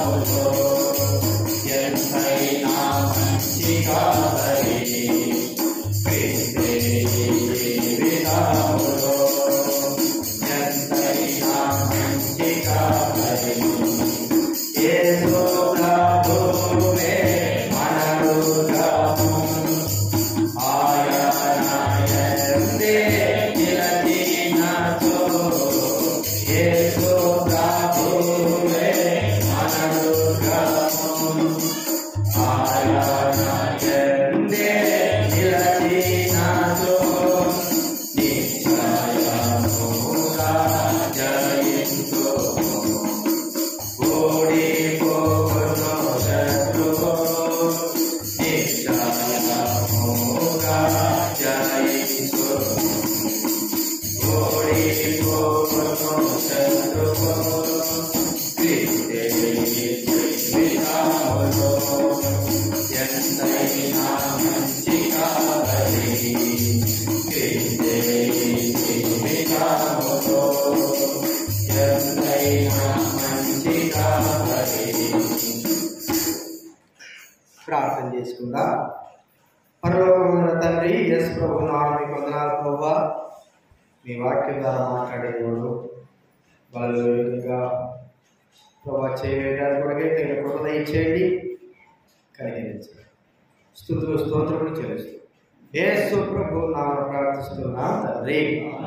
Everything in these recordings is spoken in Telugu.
ఎంతైనా మంచి కావరి క్రీస్తే జీవితములో ఎంతైనా మంచి కావరి యేసు ప్రభువే మనరుగము ఆయనయందే నిలచినచో యేసు ప్రభువే మనరుగము ఆయనయందే నిలచినచో నిశ్చయముగా జయించు ఓడిపోకును శత్రువు నిశ్చయముగా జయించు ఓడిపోకును శత్రువు క్రీస్తే జీవితములో ఎంతైనా మంచి కావలి క్రీస్తే జీవితములో ఎంతైనా మంచి కావలి ప్రార్థన చేసుకుందాం పరలోకమున్న తండ్రి ఎస్ ప్రభు నాడు మీ వందనాలు ప్రభా మీ వాక్యం ద్వారా మాట్లాడేవాడు బలగా ప్రభా చేయడానికి కూడా తగిన కృప దయచేయండి కలిగించండి స్థుతులు స్తోత్రములు చెల్లిస్తూ యేసు ప్రభు నామ ప్రార్థిస్తున్నాం తండ్రి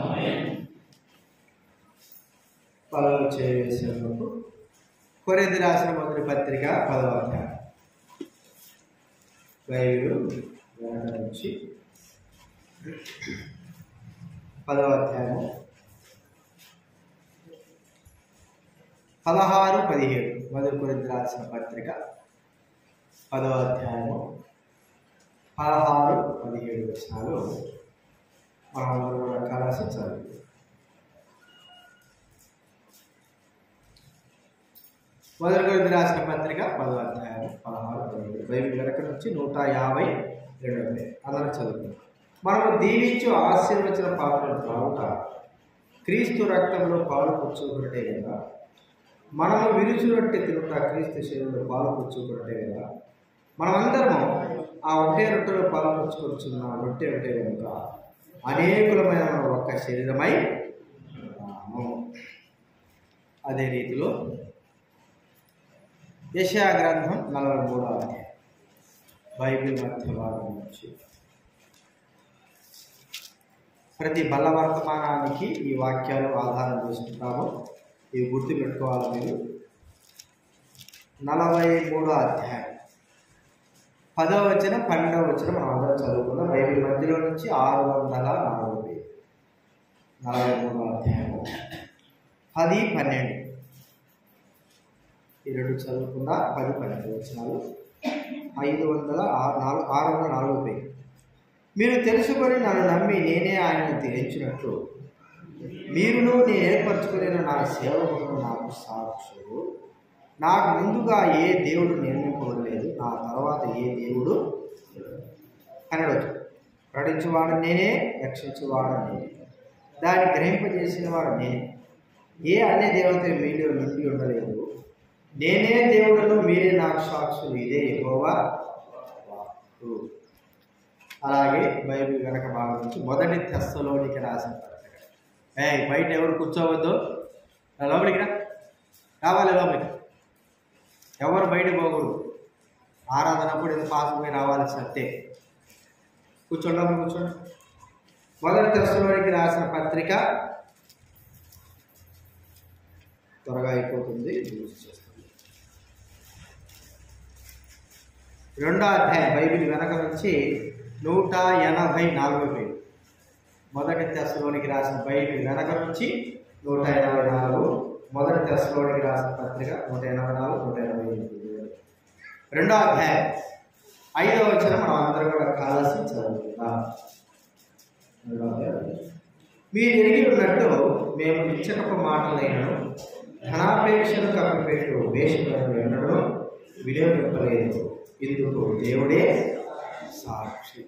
పనులు చేసేందుకు కొరింది రాసిన మొదటి పత్రిక పదవ అధ్యాయం బైబిల్ వెనక నుంచి పదవ అధ్యాయం పదహారు పదిహేడు మొదటి కొరింది రాసిన పత్రిక పదవ అధ్యాయము పదహారు పదిహేడు వచనాలు మనందరూ కూడా కలిసి చదువు మొదటి కొరింది రాసిన పత్రిక పదవ అధ్యాయం పదహారు పదిహేడు బైబిల్ వెనక నుంచి నూట యాభై రెండవ పేరు అందరూ చదువుకుందాం మనము దీవించు ఆశీర్వచన పాత్రలు త్రాగుట క్రీస్తు రక్తంలో పాలు పుచ్చుకున్నట్టే కదా మనము విరుచురొట్టె తినుట క్రీస్తు శరీరంలో పాలు పుచ్చుకున్నట్టే కదా మనమందరము ఆ ఒకే రొట్టెలో పాలు పుచ్చుకొచ్చున్న రొట్టె ఒకటే కనుక అనేకులమైన మన ఒక్క శరీరమై ఉన్నాము. అదే రీతిలో యశా గ్రంథం నలభై మూడో అధ్యాయం బైబిల్ మధ్య భాగం నుంచి ప్రతి బల్ల వర్తమానానికి ఈ వాక్యాలు ఆధారం చేసుకుంటాము ఇవి గుర్తు పెట్టుకోవాలి మీరు నలభై మూడో అధ్యాయం పదవ వచ్చిన పన్నెండవ వచ్చిన మనం అందరం చదువుకుందాం బైబిల్ మధ్యలో నుంచి ఆరు వందల నలభై నలభై మూడో అధ్యాయం పది పన్నెండు ఈ రెండు చదువుకున్న పది పన్నెండు వచ్చినాలు ఐదు వందల ఆరు నాలుగు ఆరు వందల నాలుగు పేరు మీరు తెలుసుకొని నన్ను నమ్మి నేనే ఆయనను తెలియచినట్లు మీరును నేను ఏర్పరచుకునే నా సేవకుడు నాకు సాక్షులు నాకు ముందుగా ఏ దేవుడు నిర్మింపబడలేదు నా తర్వాత ఏ దేవుడు అనవచ్చు ప్రకటించువాడు నేనే రక్షించువాడు నేనే దాన్ని గ్రహింపజేసిన వాడు నేనే ఏ అన్య దేవత మీలో నుండి ఉండలేదు నేనే దేవుడను మీరే నాకు సాక్షులు ఇదే యెహోవా వాక్కు. అలాగే బైబిల్ వెనక భాగం నుంచి మొదటి తెస్సలోనికి రాసిన పత్రిక ఏ బయట ఎవరు కూర్చోవద్దు రా లోపలికి రా రావాలి లోపలికి ఎవరు బయట పోకూడదు ఆరాధనప్పుడు ఇది పాస్ పోయి రావాలి సత్తే కూర్చోండి కూర్చోండి మొదటి తెస్సలోనికి రాసిన పత్రిక త్వరగా అయిపోతుంది యూజ్ చేస్తుంది రెండో అధ్యాయం బైబిల్ వెనక నుంచి నూట ఎనభై నాలుగు పేరు మొదటి తెశలోనికి రాసిన బైబిల్ వెనక నుంచి నూట ఎనభై నాలుగు మొదటి తెశలోనికి రాసిన పత్రిక నూట ఎనభై నాలుగు నూట ఎనభై ఎనిమిది రెండో అధ్యాయం ఐదవ వచ్చిన మనం అందరం కూడా కాలాసి చదువుకుందాం రెండో అధ్యాయం. మీరు ఎరిగి ఉన్నట్టు మేము ఇచ్చకపు మాటలైనను ధనాపేక్షను కప్పిపెట్టు వేషలను ఎన్నడూ వినియోగింపలేదు ఇందుకు దేవుడే సాక్షి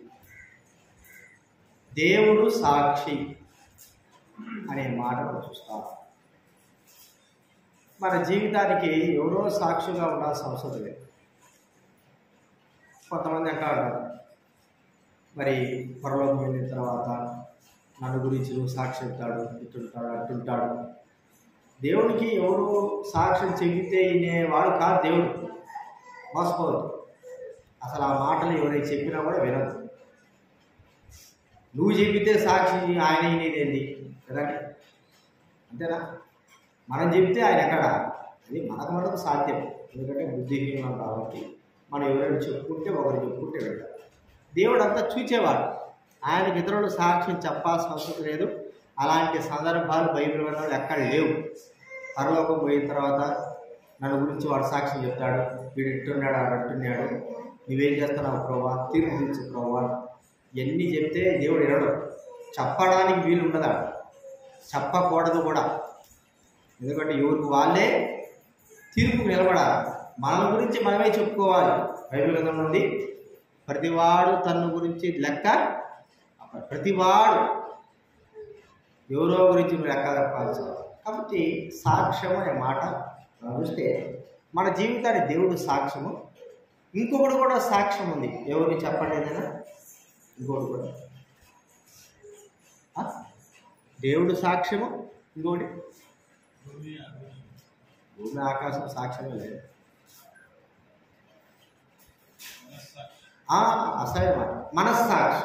దేవుడు సాక్షి అనే మాట మనం చూస్తాం మన జీవితానికి ఎవరో సాక్షిగా ఉండాల్సిన అవసరం లేదు కొంతమంది అంటారు మరి పరలోకం వెళ్ళిన తర్వాత నన్ను గురించి నువ్వు సాక్షి చెప్తాడు ఇట్టుంటాడు అట్టుంటాడు దేవునికి ఎవరు సాక్ష్యం చెబితే వినేవాడు కాదు దేవుడు మోసపోవద్దు అసలు ఆ మాటలు ఎవరైనా చెప్పినా కూడా వినదు నువ్వు చెబితే సాక్షి ఆయన వినేది కదండి అంతేనా మనం చెప్తే ఆయన ఎక్కడ అది మనకు మనకు సాధ్యం ఎందుకంటే బుద్ధిహీనం కాబట్టి మనం ఎవరైనా చెప్పుకుంటే ఒకరు చెప్పుకుంటే వెళ్తారు దేవుడు అంతా చూచేవాడు ఆయనకి ఇతరులు సాక్ష్యం చెప్పాల్సిన అవసరం లేదు అలాంటి సందర్భాలు బైబిల్ వినడం ఎక్కడ లేవు పరలోకం పోయిన తర్వాత నన్ను గురించి వాడు సాక్ష్యం చెప్తాడు వీడు ఇట్టున్నాడు ఆడు అంటున్నాడు నువ్వేం చేస్తున్నావు ప్రభా తీర్పు తీర్చు ప్రభా ఇవన్నీ చెప్తే దేవుడు వినడు చెప్పడానికి వీలు ఉండదా చెప్పకూడదు కూడా ఎందుకంటే ఎవరికి వాళ్ళే తీర్పు నిలబడాలి మన గురించి మనమే చెప్పుకోవాలి బైబిల్ గ్రంథంలో ఉంది ప్రతివాడు తన గురించి లెక్క ప్రతివాడు ఎవరో గురించి నువ్వు లెక్క చెప్పాల్సి కాబట్టి సాక్ష్యం అనే మాట మనం చూస్తే మన జీవితానికి దేవుడు సాక్ష్యము ఇంకొకటి కూడా సాక్ష్యం ఉంది ఎవరిని చెప్పండి ఏదైనా ఇంకోటి కూడా ఆ? దేవుడు సాక్ష్యము ఇంకోటి భూమి ఆకాశం సాక్ష్యమే లేదు ఆ, అసహ్యం మాట మనస్సాక్షి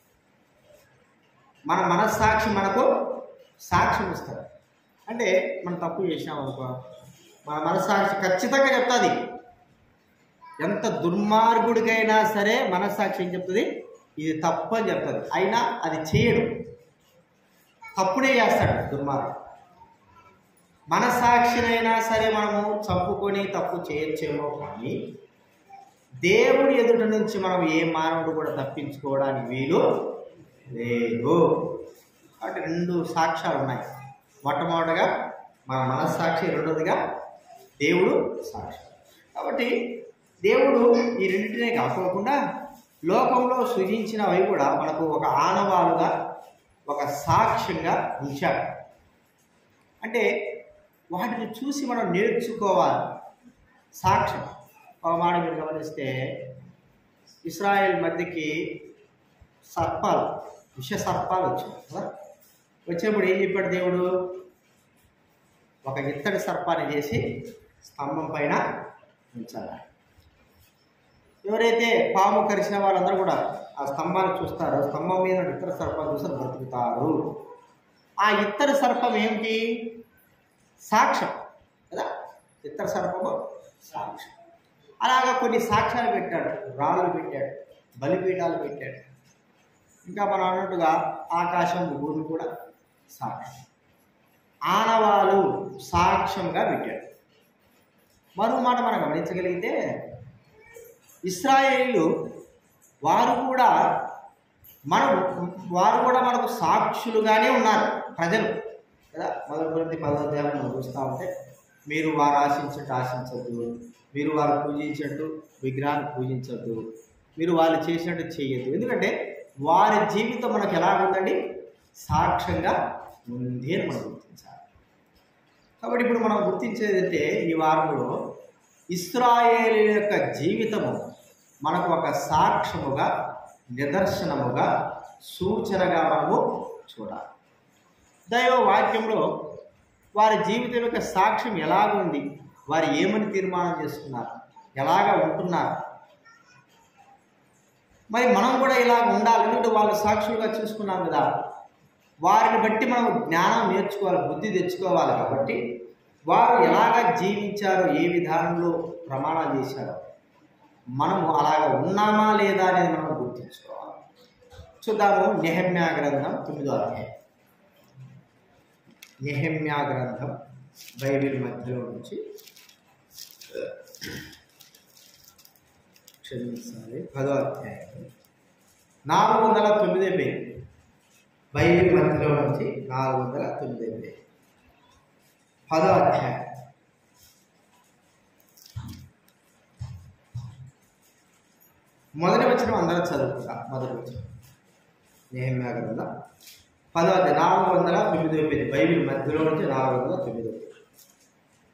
మన మనస్సాక్షి మనకు సాక్ష్యం ఇస్తారు అంటే మనం తప్పు చేసాం అనుకో మన మనస్సాక్షి ఖచ్చితంగా చెప్తుంది ఎంత దుర్మార్గుడికైనా సరే మనస్సాక్షి ఏం చెప్తుంది ఇది తప్పు అని చెప్తుంది అయినా అది చేయడు తప్పుడే చేస్తాడు దుర్మార్గుడు మనస్సాక్షినైనా సరే మనము చంపుకొని తప్పు చేయొచ్చేమో కానీ దేవుడి ఎదుట నుంచి మనం ఏ మానవుడు కూడా తప్పించుకోవడానికి వీలు లేదు కాబట్టి రెండు సాక్ష్యాలు ఉన్నాయి మొట్టమొదటిగా మన మనస్సాక్షి రెండోదిగా దేవుడు సాక్షి కాబట్టి దేవుడు ఈ రెండింటినే కాకోకుండా లోకంలో సృజించినవి కూడా మనకు ఒక ఆనవాలుగా ఒక సాక్ష్యంగా ఉంచాడు అంటే వాటిని చూసి మనం నేర్చుకోవాలి సాక్ష్యం ఒక మాట మీరు గమనిస్తే ఇస్రాయేల్ మధ్యకి సర్పాలు విష సర్పాలు వచ్చాయి కదా వచ్చినప్పుడు ఏం చెప్పాడు దేవుడు ఒక ఇత్తడి సర్పాన్ని చేసి స్తంభం పైన ఉంచాలి ఎవరైతే పాము కరిచిన వాళ్ళందరూ కూడా ఆ స్తంభాన్ని చూస్తారో స్తంభం మీద ఉన్న ఇత్తడి సర్పాన్ని చూసి బ్రతుకుతారు ఆ ఇత్తడి సర్పం ఏమిటి సాక్ష్యం కదా ఇత్తడి సర్పము సాక్ష్యం అలాగా కొన్ని సాక్ష్యాలు పెట్టాడు రాళ్ళు పెట్టాడు బలిపీఠాలు పెట్టాడు ఇంకా మనం అన్నట్టుగా ఆకాశం భూమి కూడా సాక్ష్యం ఆనవాలు సాక్ష్యంగా పెట్టాడు మరో మాట మనం గమనించగలిగితే ఇస్రాయేలీలు వారు కూడా మనం వారు కూడా మనకు సాక్షులుగానే ఉన్నారు ప్రజలు కదా మొదటి గురించి పదోధ్యాయం మనం చూస్తూ ఉంటే మీరు వారు ఆశించట్టు ఆశించద్దు మీరు వారు పూజించట్టు విగ్రహాన్ని పూజించద్దు మీరు వాళ్ళు చేసినట్టు చేయొద్దు ఎందుకంటే వారి జీవితం మనకు ఎలా ఉందండి సాక్ష్యంగా ఉంది అని మనం గుర్తించాలి కాబట్టి ఇప్పుడు మనం గుర్తించేది అయితే ఈ వారంలో ఇస్రాయేల్ యొక్క జీవితము మనకు ఒక సాక్ష్యముగా నిదర్శనముగా సూచనగా మనము చూడాలి దైవ వాక్యంలో వారి జీవితం యొక్క సాక్ష్యం ఎలాగుంది వారు ఏమని తీర్మానం చేసుకున్నారు ఎలాగ ఉంటున్నారు మరి మనం కూడా ఇలా ఉండాలి ఎందుకంటే వాళ్ళు సాక్షులుగా చూసుకున్నాం కదా వారిని బట్టి మనం జ్ఞానం నేర్చుకోవాలి బుద్ధి తెచ్చుకోవాలి కాబట్టి వారు ఎలాగ జీవించారో ఏ విధానంలో ప్రమాణాలు చేశారో మనము అలాగ ఉన్నామా లేదా అనేది మనం గుర్తించుకోవాలి చూద్దాము నెహమ్యా గ్రంథం తొమ్మిదో అధ్యాయం నెహమ్యా గ్రంథం బైబిల్ మధ్యలో నుంచి క్షమించాలి పదో అధ్యాయం నాలుగు వందల తొమ్మిది పేరు బైబిల్ మధ్యలో నుంచి నాలుగు వందల తొమ్మిది పేరు పదో అధ్యాయం మొదటి వచ్చిన అందరూ చదువుకుంటా మొదటి వచ్చిన నేహమ్యా గ్రంథం పదో అధ్యాయం నాలుగు వందల తొమ్మిది పేరు బైబిల్ మధ్యలో నుంచి నాలుగు వందల తొమ్మిది పేరు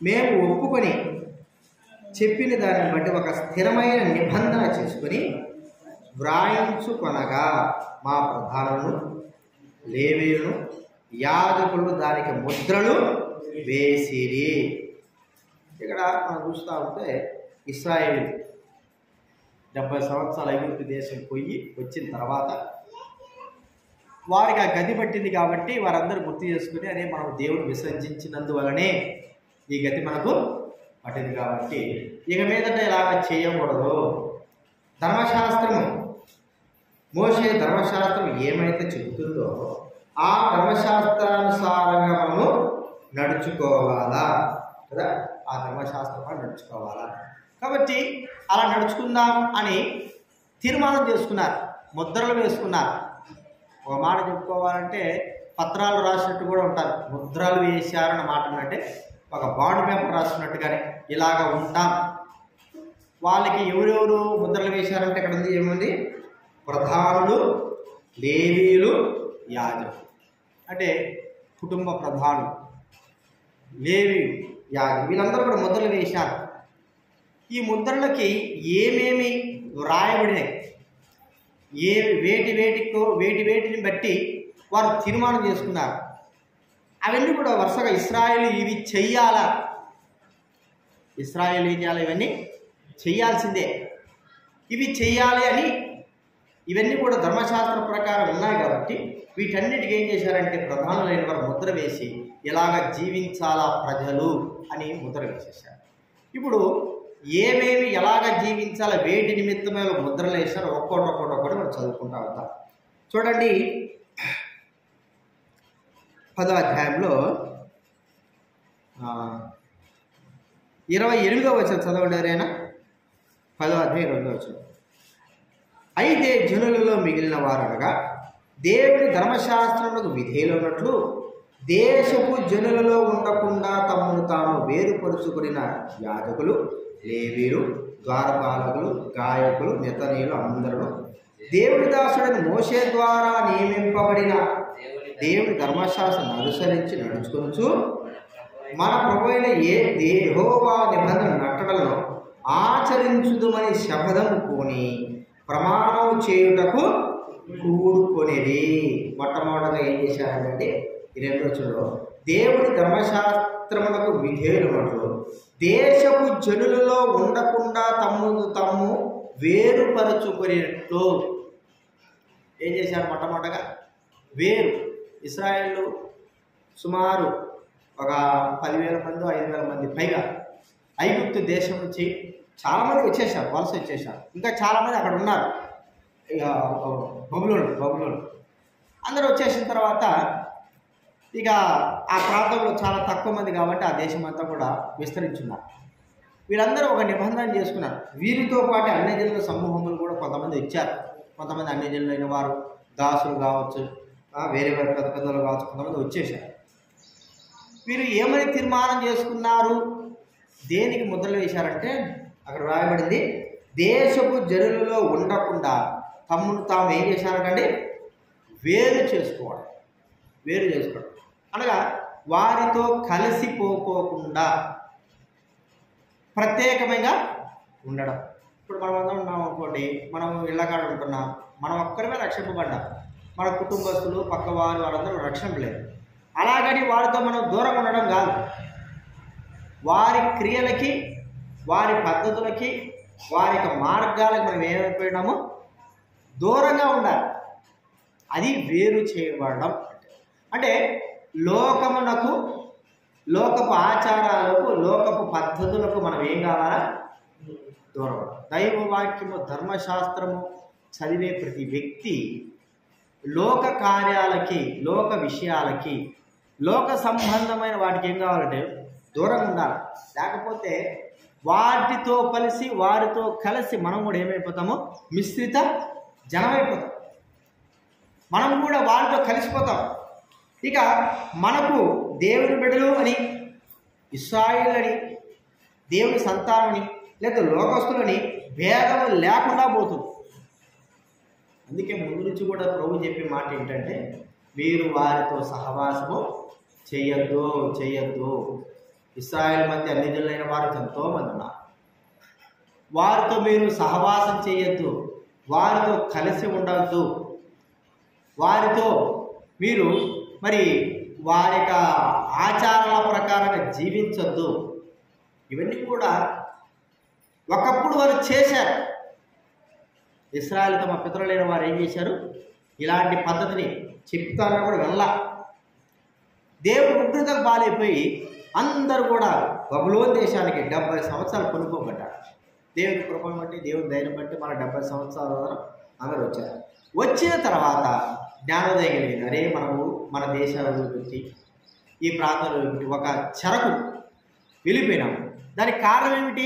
మేము ఒప్పుకొని చెప్పిన దానిని బట్టి ఒక స్థిరమైన నిబంధన చేసుకొని వ్రాయించుకొనగా మా ప్రధానులను లేవీలను యాజకులు దానికి ముద్రలు వేసిరి ఇక్కడ మనం చూస్తూ ఉంటే ఇస్రాయేల్ డెబ్బై సంవత్సరాల ఐగుప్తు దేశం పోయి వచ్చిన తర్వాత వారికి ఆ గతి పట్టింది కాబట్టి వారందరూ గుర్తు చేసుకుని అదే మనం దేవుడు విసర్జించినందువలనే ఈ గతి మనకు పట్టింది కాబట్టి ఇక మీదట ఇలాగ చేయకూడదు ధర్మశాస్త్రము మోసే ధర్మశాస్త్రం ఏమైతే చెబుతుందో ఆ ధర్మశాస్త్రానుసారంగా మనము నడుచుకోవాలా కదా ఆ ధర్మశాస్త్రం నడుచుకోవాలా కాబట్టి అలా నడుచుకుందాం అని తీర్మానం చేసుకున్నారు ముద్రలు వేసుకున్నారు ఒక మాట చెప్పుకోవాలంటే పత్రాలు రాసినట్టు కూడా ఉంటారు ముద్రలు వేశారన్న మాట అంటే ఒక బాండ్ పేపర్ రాసినట్టుగానే ఇలాగ ఉంటాం వాళ్ళకి ఎవరెవరు ముద్రలు వేశారంటే ఇక్కడ ఉంది ఏముంది ప్రధానులు లేవీలు యాజకులు అంటే కుటుంబ ప్రధానులు లేవి యాజకులు వీళ్ళందరూ కూడా ముద్రలు వేశారు ఈ ముద్రలకి ఏమేమి వ్రాయబడినాయి ఏ వేటి వేటికో వేటి వేటిని బట్టి వారు తీర్మానం చేసుకున్నారు అవన్నీ కూడా వరుసగా ఇస్రాయేల్ ఇవి చెయ్యాలా ఇస్రాయేల్ ఏం చేయాలి ఇవన్నీ చెయ్యాల్సిందే ఇవి చెయ్యాలి అని ఇవన్నీ కూడా ధర్మశాస్త్ర ప్రకారం ఉన్నాయి కాబట్టి వీటన్నిటికి ఏం చేశారంటే ప్రధానులైన వారు ముద్ర వేసి ఇలాగ జీవించాలా ప్రజలు అని ముద్ర వేసేసారు ఇప్పుడు ఏమేమి ఎలాగ జీవించాలో వేటి నిమిత్తమే వాళ్ళు ముద్రలు వేశారో ఒక్కోటి ఒక్కోటి ఒక్కటి మనం చదువుకుంటా ఉంటాం చూడండి పదో అధ్యాయంలో ఆ, ఇరవై ఎనిమిదో వచ్చిన చదవండి ఎవరైనా పదో అధ్యాయం రెండో వచ్చిన అయితే జనులలో మిగిలిన వారు అనగా దేవుని ధర్మశాస్త్రములకు విధేయులు ఉన్నట్లు దేశపు జనులలో ఉండకుండా తమను తాము వేరుపరుచుకున్న యాజకులు లేవీలు ద్వారపాలకులు గాయకులు నెతనీయులు అందరూ దేవుని దాసుడైన మోషే ద్వారా నియమింపబడిన దేవుని ధర్మశాస్త్రం అనుసరించి నడుచుకొనుచు మన ప్రభు అయిన ఏ దేహోవా నిబంధన నట్టడలను ఆచరించుదుమని శపథం కొని ప్రమాణం చేయుటకు కూడుకొనేది మొట్టమొదటిగా ఏం చేశారంటే ఈ రెండు రోజుల్లో దేవుని ధర్మశాస్త్రములకు విధేయులన్నట్లు దేశపు జనులలో ఉండకుండా తమ్మును తమ్ము వేరుపరచుకునేట్లు ఏం చేశారు మొట్టమొదటగా వేరు ఇస్రాయేళ్ళు సుమారు ఒక పదివేల మంది ఐదు వేల మంది పైగా ఐగుప్తు దేశం నుంచి చాలామంది వచ్చేసారు వలస వచ్చేసారు ఇంకా చాలామంది అక్కడ ఉన్నారు ఇక బబులోడు బబులోడు అందరూ వచ్చేసిన తర్వాత ఇక ఆ ప్రాంతంలో చాలా తక్కువ మంది కాబట్టి ఆ దేశం అంతా కూడా విస్తరించున్నారు వీళ్ళందరూ ఒక నిబంధన చేసుకున్నారు వీరితో పాటు అన్ని జిల్లా సమూహములు కూడా కొంతమంది ఇచ్చారు కొంతమంది అన్ని జిల్లాలైన వారు దాసులు కావచ్చు ఆ, వేరే వేరే పెద్ద పెద్దలు కావచ్చు కొంతమంది వచ్చేసారు వీరు ఏమని తీర్మానం చేసుకున్నారు దేనికి ముద్రలు వేశారంటే అక్కడ రాయబడింది దేశపు జనులలో ఉండకుండా తమ్మును తాము ఏం చేశారంటే వేరు చేసుకోవడం వేరు చేసుకోవడం అనగా వారితో కలిసిపోకోకుండా ప్రత్యేకమైన ఉండడం ఇప్పుడు మనం అందరం ఉన్నాం అనుకోండి మనం ఇళ్ళకాడ ఉంటున్నాం మనం ఒక్కరిమే రక్షింపబడ్డాం మన కుటుంబస్తులు పక్కవారు వాళ్ళందరూ రక్షణ లేదు అలాగని వారితో మనం దూరంగా ఉండడం కాదు వారి క్రియలకి వారి పద్ధతులకి వారి యొక్క మార్గాలకు మనం ఏమైపోయినామో దూరంగా ఉండాలి అది వేరు చేయబడడం అంటే లోకమునకు లోకపు ఆచారాలకు లోకపు పద్ధతులకు మనం ఏం కావాలా దూరం ఉండాలి. దైవ వాక్యము ధర్మశాస్త్రము చదివే ప్రతి వ్యక్తి లోక కార్యాలకి లోక విషయాలకి లోక సంబంధమైన వాటికి ఏం కావాలంటే దూరంగా ఉండాలి లేకపోతే వాటితో కలిసి వారితో కలిసి మనం కూడా ఏమైపోతామో మిశ్రిత జనమైపోతాం మనం కూడా వారితో కలిసిపోతాం ఇక మనకు దేవుని బిడ్డలు అని ఇస్రాయిల్ అని దేవుని సంతానమని లేదా లోకస్తులని భేదం లేకుండా పోతుంది అందుకే ముందు నుంచి కూడా ప్రభు చెప్పే మాట ఏంటంటే మీరు వారితో సహవాసము చేయొద్దు చేయొద్దు ఇస్రాయేల్ మధ్య అన్నిజులైన వారు ఎంతో మంది ఉన్నారు వారితో మీరు సహవాసం చేయొద్దు వారితో కలిసి ఉండవద్దు వారితో మీరు మరి వారి యొక్క ఆచారాల ప్రకారంగా జీవించొద్దు ఇవన్నీ కూడా ఒకప్పుడు వారు చేశారు ఇస్రాయల్ తమ పితరులైన వారు ఏం చేశారు ఇలాంటి పద్ధతిని చెప్తారని కూడా వెళ్ళా దేవుడు ఉగ్రతకు బాలైపోయి అందరూ కూడా బబులోన్ దేశానికి డెబ్బై సంవత్సరాలు కొనుక్కోబడ్డారు దేవుని కృపను బట్టి దేవుని ధైర్యం బట్టి మన డెబ్బై సంవత్సరాల వరకు అందరూ వచ్చారు వచ్చిన తర్వాత జ్ఞానోదయం కలిగింది అరే మనము మన దేశాలను పెట్టి ఈ ప్రాంతంలో పెట్టి ఒక చెరకు వెళ్ళిపోయినాము దానికి కారణం ఏమిటి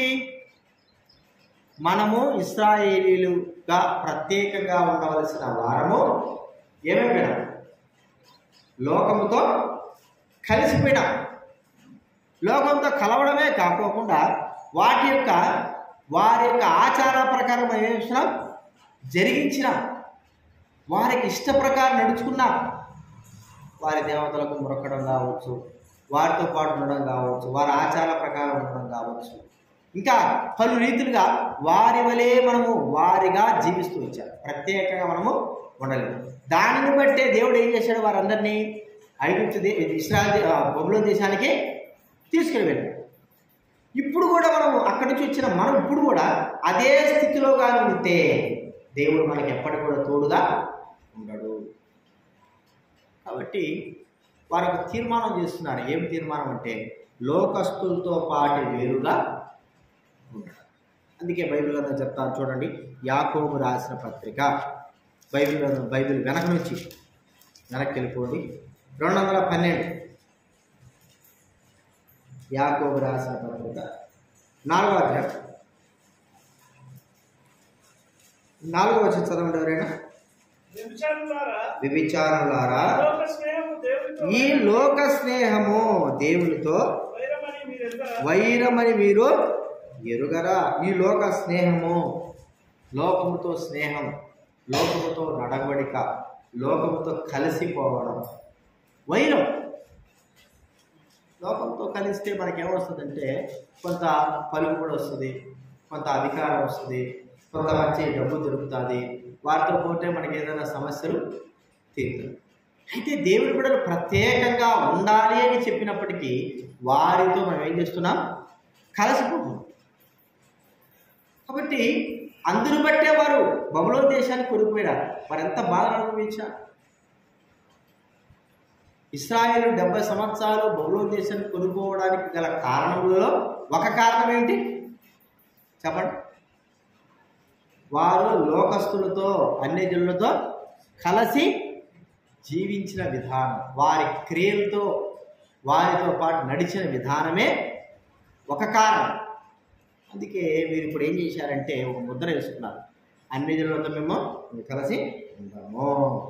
మనము ఇస్రాయేలీలుగా ప్రత్యేకంగా ఉండవలసిన వారము ఏమైపోయినాం లోకముతో కలిసిపోయినాం లోకంతో కలవడమే కాకోకుండా వాటి యొక్క వారి యొక్క ఆచార ప్రకారం మనం ఏం చేస్తున్నాం జరిగించినాం వారికి ఇష్ట ప్రకారం నడుచుకున్నాం వారి దేవతలకు మొరకడం కావచ్చు వారితో పాటు ఉండడం కావచ్చు వారి ఆచార ప్రకారం ఉండడం కావచ్చు ఇంకా పలు రీతులుగా వారి వలె మనము వారిగా జీవిస్తూ వచ్చారు ప్రత్యేకంగా మనము ఉండలేము దానిని బట్టే దేవుడు ఏం చేశాడు వారందరినీ ఐగుప్తు దే ఇస్రాయల్ బొబులో దేశానికి తీసుకుని వెళ్ళాడు ఇప్పుడు కూడా మనము అక్కడి నుంచి వచ్చిన మనం ఇప్పుడు కూడా అదే స్థితిలో కానీ ఉంటే దేవుడు మనకి ఎప్పటికి కూడా తోడుగా ఉండడు కాబట్టి వారు ఒక తీర్మానం చేస్తున్నారు ఏం తీర్మానం అంటే లోకస్తులతో పాటు వేరుగా ఉండడం అందుకే బైబిల్ అంతా చెప్తాను చూడండి యాకోబు రాసిన పత్రిక బైబిల్ బైబిల్ వెనక నుంచి వెనక్కి వెళ్ళిపోండి రెండు వందల పన్నెండు యాకోబు రాసిన పత్రిక నాలుగో అధ్యాయం నాలుగో వచ్చిన చదవండి ఎవరైనా వ్యభిచారులారా, విభిచారులారా లోక స్నేహము దేవునితో ఈ లోక స్నేహము దేవునితో వైరమని మీరెరుగరా? వైరమని మీరు ఎరుగరా ఈ లోక స్నేహము లోకముతో స్నేహం లోకముతో నడవడిక లోకముతో కలిసిపోవడం వైరం లోకంతో కలిస్తే మనకి ఏమొస్తుందంటే కొంత పలుకుబడి వస్తుంది కొంత అధికారం వస్తుంది కొంత మంచి డబ్బు దొరుకుతుంది వారితో పోతే మనకి ఏదైనా సమస్యలు తీరుతాయి అయితే దేవుడి బిడ్డలు ప్రత్యేకంగా ఉండాలి అని చెప్పినప్పటికీ వారితో మనం ఏం చేస్తున్నాం కలిసిపోతున్నాం కాబట్టి అందరూ బట్టే వారు బబులో దేశానికి కొనుక్కుపోయారు వారు ఎంత బాధ అనుభవించారు ఇస్రాయేల్ డెబ్బై సంవత్సరాలు బబులో దేశాన్ని కొనుక్కోవడానికి గల కారణములలో ఒక కారణం ఏంటి చెప్పండి వారు లోకస్తులతో అన్యజనులతో కలిసి జీవించిన విధానం వారి క్రియలతో వారితో పాటు నడిచిన విధానమే ఒక కారణం అందుకే మీరు ఇప్పుడు ఏం చేశారంటే ఒక ముద్ర వేసుకున్నారు అన్ని జనులతో మేము కలిసి ఉంటాము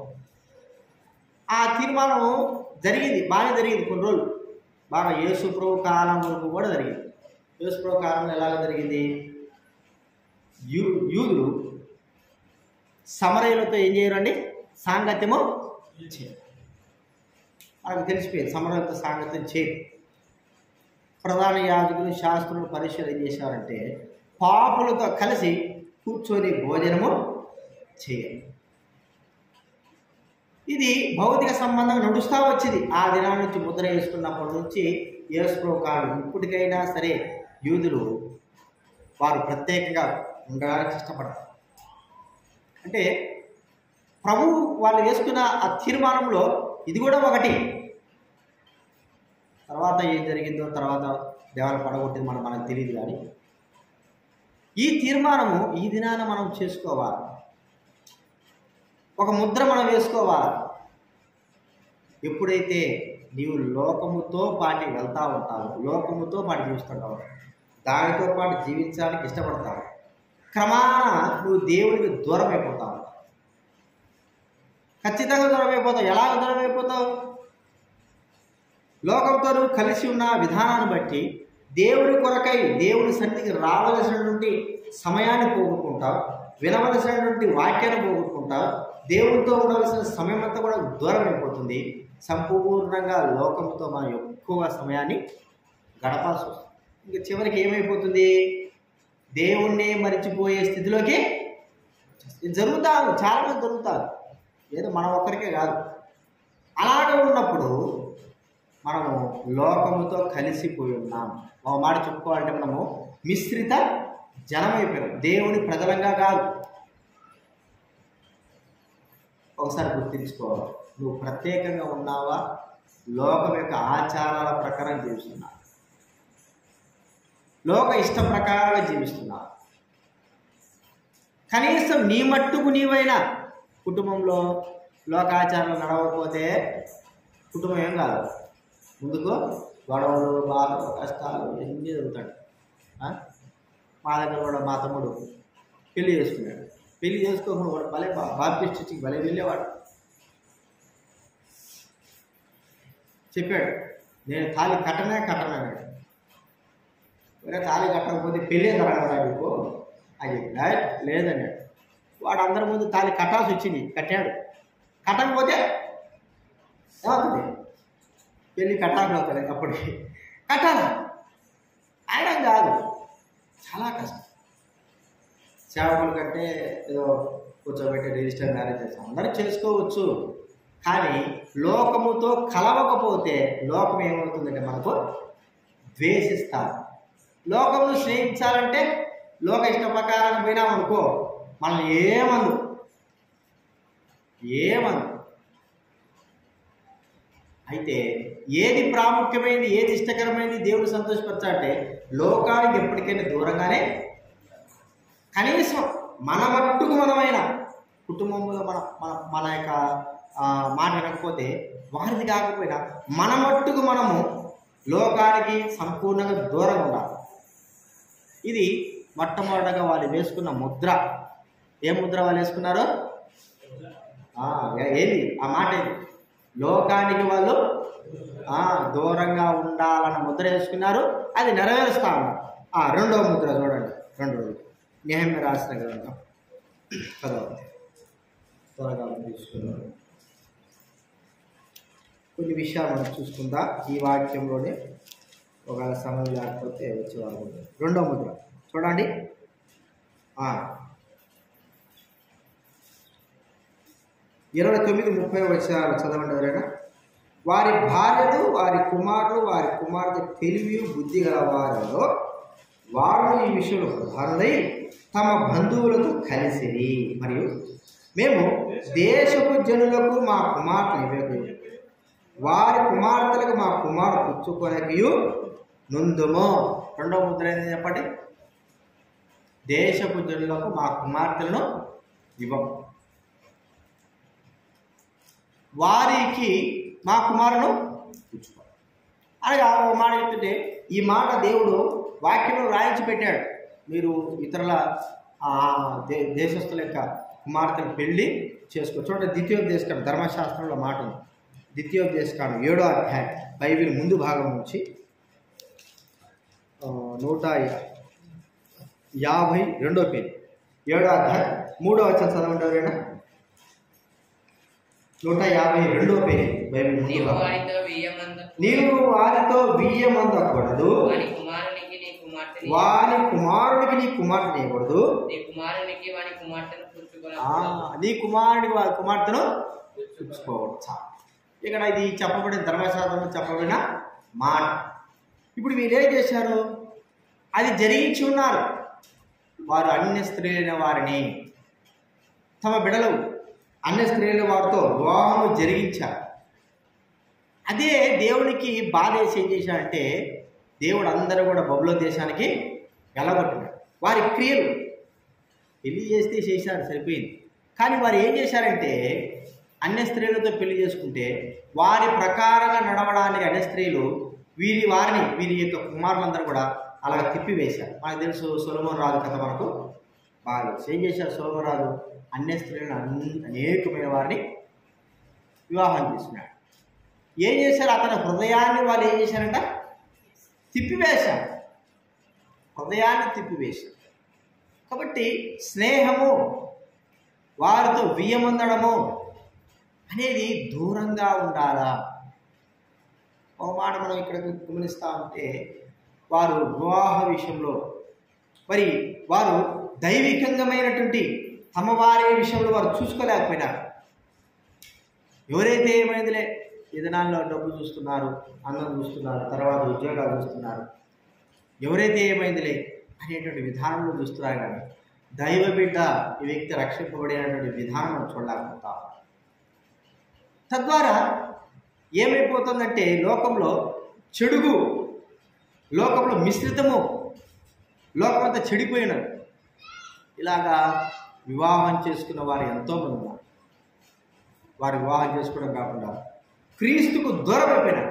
ఆ తీర్మానం జరిగింది బాగా జరిగింది కొన్ని రోజులు బాగా యేసు ప్రభు కాలం వరకు కూడా జరిగింది యేసు ప్రభు కాలంలో ఎలాగ జరిగింది యూ యూదులు సమరయులతో ఏం చేయరండి సాంగత్యము చేయరు మనకు తెలిసిపోయింది సమరయులతో సాంగత్యం చేయరు ప్రధాన యాజకులు శాస్త్రులు పరిశీలన ఏం చేశారంటే పాపులతో కలిసి కూర్చొని భోజనము చేయరు ఇది భౌతిక సంబంధం నడుస్తూ వచ్చింది ఆ దినం నుంచి ముద్ర వేసుకున్నప్పటి నుంచి యేసుప్రభు కాలం ఇప్పటికైనా సరే యూదులు వారు ప్రత్యేకంగా ఉండడానికి ఇష్టపడతారు అంటే ప్రభు వాళ్ళు వేసుకున్న ఆ తీర్మానంలో ఇది కూడా ఒకటి తర్వాత ఏం జరిగిందో తర్వాత దేవాల పడగొట్టింది మనం మనకు తెలియదు కానీ ఈ తీర్మానము ఈ దినాన మనం చేసుకోవాలి ఒక ముద్ర మనం వేసుకోవాలి ఎప్పుడైతే నీవు లోకముతో పాటు వెళ్తా ఉంటావు లోకముతో పాటు జీవిస్తుంటావు దానితో పాటు జీవించడానికి ఇష్టపడతావు క్రమాన నువ్వు దేవుడికి దూరం అయిపోతావు ఖచ్చితంగా దూరం అయిపోతావు ఎలాగ దూరం అయిపోతావు లోకంతో నువ్వు కలిసి ఉన్న విధానాన్ని బట్టి దేవుడి కొరకై దేవుడి సన్నిధికి రావలసినటువంటి సమయాన్ని పోగొట్టుకుంటావు వినవలసినటువంటి వాక్యాన్ని పోగొట్టుకుంటావు దేవుడితో ఉండవలసిన సమయం అంతా కూడా దూరం అయిపోతుంది సంపూర్ణంగా లోకంతో మనం ఎక్కువ సమయాన్ని గడపాల్సి వస్తుంది ఇంకా చివరికి ఏమైపోతుంది దేవుణ్ణి మరిచిపోయే స్థితిలోకి ఇది జరుగుతారు చాలామంది జరుగుతారు ఏదో మనం ఒక్కరికే కాదు అలాగ ఉన్నప్పుడు మనము లోకముతో కలిసిపోయి ఉన్నాం ఒక మాట చెప్పుకోవాలంటే మనము మిశ్రిత జనమైపోయాం దేవుని ప్రజలంగా కాదు ఒకసారి గుర్తించుకోవాలి నువ్వు ప్రత్యేకంగా ఉన్నావా లోకం యొక్క ఆచారాల ప్రకారం జీవిస్తున్నావు లోక ఇష్ట ప్రకారంగా జీవిస్తున్నావు కనీసం నీ మట్టుకు నీవైనా కుటుంబంలో లోకాచారాలు నడవకపోతే కుటుంబం ఏం కాదు ముందుకు గొడవలు బాధలు కష్టాలు ఎన్ని జరుగుతాడు ఆ? మా దగ్గర కూడా మా తమ్ముడు పెళ్లి చేసుకున్నాడు పెళ్లి చేసుకోకుండా కూడా భలే బా- బాప్టిస్ట్ చర్చికి భలే వెళ్ళేవాడు చెప్పాడు నేను తాళి కట్టనే కట్టనన్నాడు వేరే తాళి కట్టకపోతే పెళ్ళే తరగదా నీకు అని చెప్పి లేదన్నాడు వాడు అందరి ముందు తాళి కట్టాల్సి వచ్చింది కట్టాడు కట్టకపోతే ఏమవుతుంది పెళ్ళి కట్టాలి అవుతుంది అప్పటికి కట్టాలా ఆయన కాదు చాలా కష్టం సేవకుల కంటే ఏదో కూర్చోబెట్టి రిజిస్టర్ మ్యారేజ్ చేస్తాం అందరూ చేసుకోవచ్చు కానీ లోకముతో కలవకపోతే లోకం ఏమవుతుందంటే మనకు ద్వేషిస్తారు లోకమును స్నేహించాలంటే లోక ఇష్ట ప్రకారం పోయినామనుకో మనల్ని ఏమందు ఏమందు అయితే ఏది ప్రాముఖ్యమైనది ఏది ఇష్టకరమైనది దేవుడు సంతోషపరచాలంటే లోకానికి ఎప్పటికైనా దూరంగానే కనీసం మన మట్టుకు మనమైన కుటుంబంలో మన మన మన యొక్క ఆ, మాట వినకపోతే వారిది కాకపోయినా మన మట్టుకు మనము లోకానికి సంపూర్ణంగా దూరంగా ఉండాలి ఇది మొట్టమొదటగా వాళ్ళు వేసుకున్న ముద్ర ఏ ముద్ర వాళ్ళు వేసుకున్నారు ఆ, ఏ- ఏది ఆ మాట ఏది లోకానికి వాళ్ళు ఆ, దూరంగా ఉండాలన్న ముద్ర వేసుకున్నారు అది నెరవేరుస్తా ఉన్నారు ఆ, రెండవ ముద్ర చూడండి రెండవది నేహమ్య రాసిన గ్రంథం పదవది త్వరగా తీసుకున్నాను కొన్ని విషయాలు మనం చూసుకుందా ఈ వాక్యంలోనే ఒకవేళ సమయం లేకపోతే వచ్చే వాళ్ళు ఉంటారు. రెండవ ముద్ర చూడండి ఆ. ఇరవై తొమ్మిది ముప్పై వచ్చారు చదవండి ఎవరైనా వారి భార్యలు వారి కుమారులు వారి కుమార్తె తెలివి బుద్ధి గల వారిలో వారు ఈ విషయంలో ప్రధానులై తమ బంధువులతో కలిసిరి మరియు మేము దేశపు జనులకు మా కుమార్తె ఇవ్వకు వారి కుమార్తెలకు మా కుమారు పుచ్చుకొనకయు నుందుము రెండవ ముద్ర ఏంది చెప్పండి దేశపు జనులకు మా కుమార్తెలను ఇవ్వము వారికి మా కుమారును పుచ్చుకో అనగా ఓ మాట చెప్తుంటే ఈ మాట దేవుడు వాక్యంలో రాయించి పెట్టాడు మీరు ఇతరుల ఆ, దే దేశస్తుల యొక్క కుమార్తెను పెళ్లి చేసుకో చూడండి ద్వితీయోపదేశకాండం ధర్మశాస్త్రంలో మాట ఉంది ద్వితీయోపదేశకాండం ఏడో అధ్యాయం బైబిల్ ముందు భాగం నుంచి ఆ, నూట యాభై రెండో పేరు ఏడో అధ్యాయం మూడో వచ్చిన చదవండి ఎవరైనా నూట యాభై రెండో పేరు బైబిల్ ముందు నీవు భాగం వారితో వెయ్యమందు నీవు వారితో బియ్యమందకూడదు వాని కుమారునికి నీ కుమార్తెని వాని కుమారుడికి నీ కుమార్తె ఇవ్వకూడదు నీ కుమారునికి వాని కుమార్తెను ఆ, పుచ్చుకొన నీ కుమారుడికి వారి కుమార్తెను పుచ్చుకోవచ్చు ఇక్కడ ఇది చెప్పబడిన ధర్మశాస్త్రంలో చెప్పబడిన మాట ఇప్పుడు మీరు ఏం చేశారు అది జరిగించి ఉన్నారు వారు అన్య స్త్రీలైన వారిని తమ బిడలు అన్య స్త్రీల వారితో వివాహం జరిగించారు అదే దేవునికి బాధ వేసి ఏం చేశాడంటే దేవుడు అందరూ కూడా బబులో దేశానికి వెళ్ళగొట్టినాడు వారి క్రియలు పెళ్లి చేస్తే చేశారు సరిపోయింది కానీ వారు ఏం చేశారంటే అన్య స్త్రీలతో పెళ్లి చేసుకుంటే వారి ప్రకారంగా నడవడానికి అన్య స్త్రీలు వీరి వారిని వీరి యొక్క కుమారులందరూ కూడా అలా తిప్పివేశారు మనకు తెలుసు సొలమోన్ రాజు కథ మనకు బాగా తెలుసు. ఏం చేశారు సొలమోన్ రాజు అన్య స్త్రీలను అన్- అనేకమైన వారిని వివాహం చేసుకున్నాడు ఏం చేశారు అతని హృదయాన్ని వాళ్ళు ఏం చేశారంట తిప్పివేశారు హృదయాన్ని తిప్పివేశారు కాబట్టి స్నేహము వారితో వియ్యమందడము అనేది దూరంగా ఉండాలా ఒక మాట మనం ఇక్కడ గమనిస్తూ ఉంటే వారు వివాహ విషయంలో మరి వారు దైవికంగమైనటువంటి తమ వారి విషయంలో వారు చూసుకోలేకపోయినారు ఎవరైతే ఏమైందిలే ఈ దినాల్లో డబ్బు చూస్తున్నారు అన్నం చూస్తున్నారు తర్వాత ఉద్యోగాలు చూస్తున్నారు ఎవరైతే ఏమైందిలే అనేటువంటి విధానంలో చూస్తున్నారు కానీ దైవ బిడ్డ ఈ వ్యక్తి రక్షింపబడినటువంటి విధానం చూడలేకపోతాం తద్వారా ఏమైపోతుందంటే లోకంలో చెడుగు లోకంలో మిశ్రితము లోకమంతా చెడిపోయినారు ఇలాగా వివాహం చేసుకున్న వారు ఎంతోమంది ఉన్నారు వారు వివాహం చేసుకోవడం కాకుండా క్రీస్తుకు దూరం అయిపోయినారు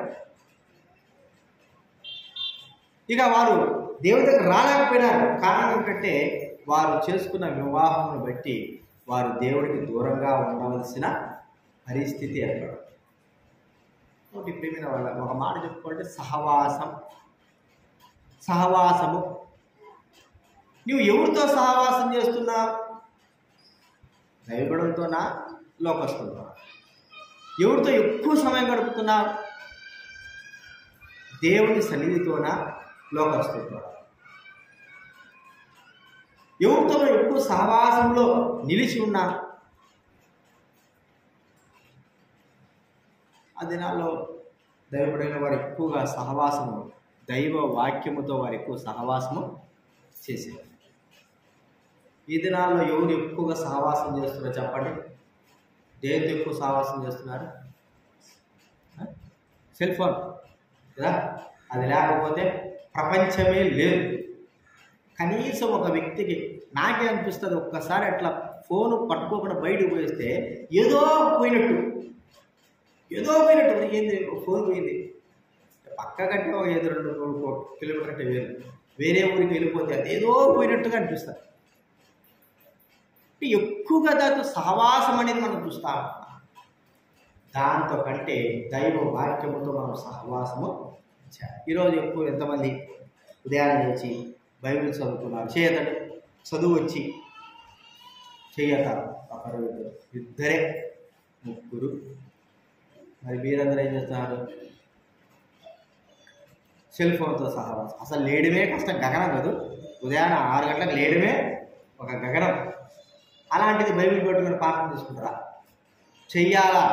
ఇక వారు దేవుడి దగ్గర రాలేకపోయినారు కారణం ఏంటంటే వారు చేసుకున్న వివాహమును బట్టి వారు దేవుడికి దూరంగా ఉండవలసిన పరిస్థితి ఏర్పడదు ఒకటి ప్రేమిన వాళ్ళ ఒక మాట చెప్పుకోవాలంటే సహవాసం సహవాసము నువ్వు ఎవరితో సహవాసం చేస్తున్నావు దైవగుడంతోనా లోకస్తులతో ఎవరితో ఎక్కువ సమయం గడుపుతున్నావు దేవుని సన్నిధితోనా లోకస్తులతో ఎవరితో ఎక్కువ సహవాసంలో నిలిచి ఉన్నా ఆ దినాల్లో దైవపడిన వారు ఎక్కువగా సహవాసము దైవ వాక్యముతో వారు ఎక్కువ సహవాసము చేసేవారు ఈ దినాల్లో ఎవరు ఎక్కువగా సహవాసం చేస్తున్నారో చెప్పండి దేనితో ఎక్కువ సహవాసం చేస్తున్నారు ఆ? సెల్ ఫోన్ కదా అది లేకపోతే ప్రపంచమే లేదు కనీసం ఒక వ్యక్తికి నాకే అనిపిస్తుంది ఒక్కసారి అట్లా ఫోన్ పట్టుకోకుండా బయటకు పోయిస్తే ఏదో పోయినట్టు ఏదో పోయినట్టు మరి ఏంది ఒక ఫోన్ పోయింది పక్క కంటే ఒక ఐదు రెండు మూడు కో- కిలోమీటర్ అంటే వేరు వేరే ఊరికి వెళ్ళిపోతే అది ఏదో పోయినట్టుగా అనిపిస్తుంది అంటే ఎక్కువగా దాంతో సహవాసం అనేది మనం చూస్తాం దాంతో కంటే దైవ వాక్యముతో మనం సహవాసము చేయాలి. ఈరోజు ఎక్కువ ఎంతమంది ఉదయాన్నే లేచి బైబిల్ చదువుతున్నారు చేయదండి చదువు వచ్చి చేయక ఒకరు ఇద్దరు ఇద్దరే ముగ్గురు మరి మీరందరూ ఏం చేస్తున్నారు సెల్ ఫోన్తో సహవాసం అసలు లేడమే కష్టం గగనం కాదు ఉదయాన్నే ఆరు గంటలకు లేడమే ఒక గగనం అలాంటిది బైబిల్ పెట్టుకుని పాఠం తీసుకుంటారా చెయ్యాలా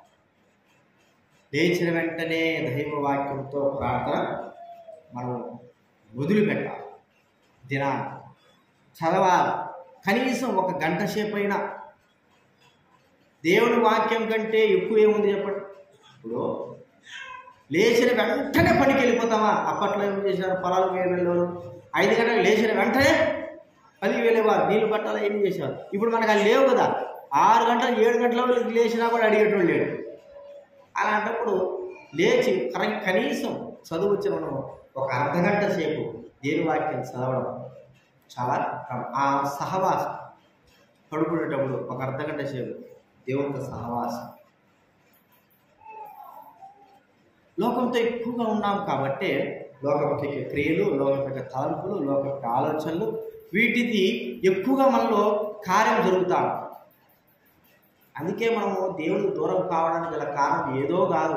లేచిన వెంటనే దైవ వాక్యంతో ప్రార్థన మనం వదిలిపెట్టాలి దినాన్ని చదవాలి కనీసం ఒక గంట సేపు అయినా దేవుని వాక్యం కంటే ఎక్కువ ఏముంది చెప్పండి ఇప్పుడు లేచిన వెంటనే పనికి వెళ్ళిపోతామా అప్పట్లో ఏం చేశారు పొలాలు వెళ్ళేవారు ఐదు గంటలకు లేచిన వెంటనే పనికి వెళ్ళేవారు నీళ్ళు పట్టాలి ఏం చేశారు ఇప్పుడు మనకు అది లేవు కదా ఆరు గంటలు ఏడు గంటల వరకు లేచినా కూడా అడిగేటోళ్ళు లేడు అలాంటప్పుడు లేచి కరెక్ట్ కనీసం చదువు వచ్చిన మనం ఒక అర్ధ గంట సేపు దేని వాక్యం చదవడం చాలా క్రమం. ఆ సహవాసం పడుకునేటప్పుడు ఒక అర్ధ గంట సేపు దేవునితో సహవాసం లోకంతో ఎక్కువగా ఉన్నాం కాబట్టి లోకం యొక్క క్రియలు లోకం యొక్క తలంపులు లోకం యొక్క ఆలోచనలు వీటిది ఎక్కువగా మనలో కార్యం జరుగుతాం అందుకే మనము దేవుడికి దూరం కావడానికి గల కారణం ఏదో కాదు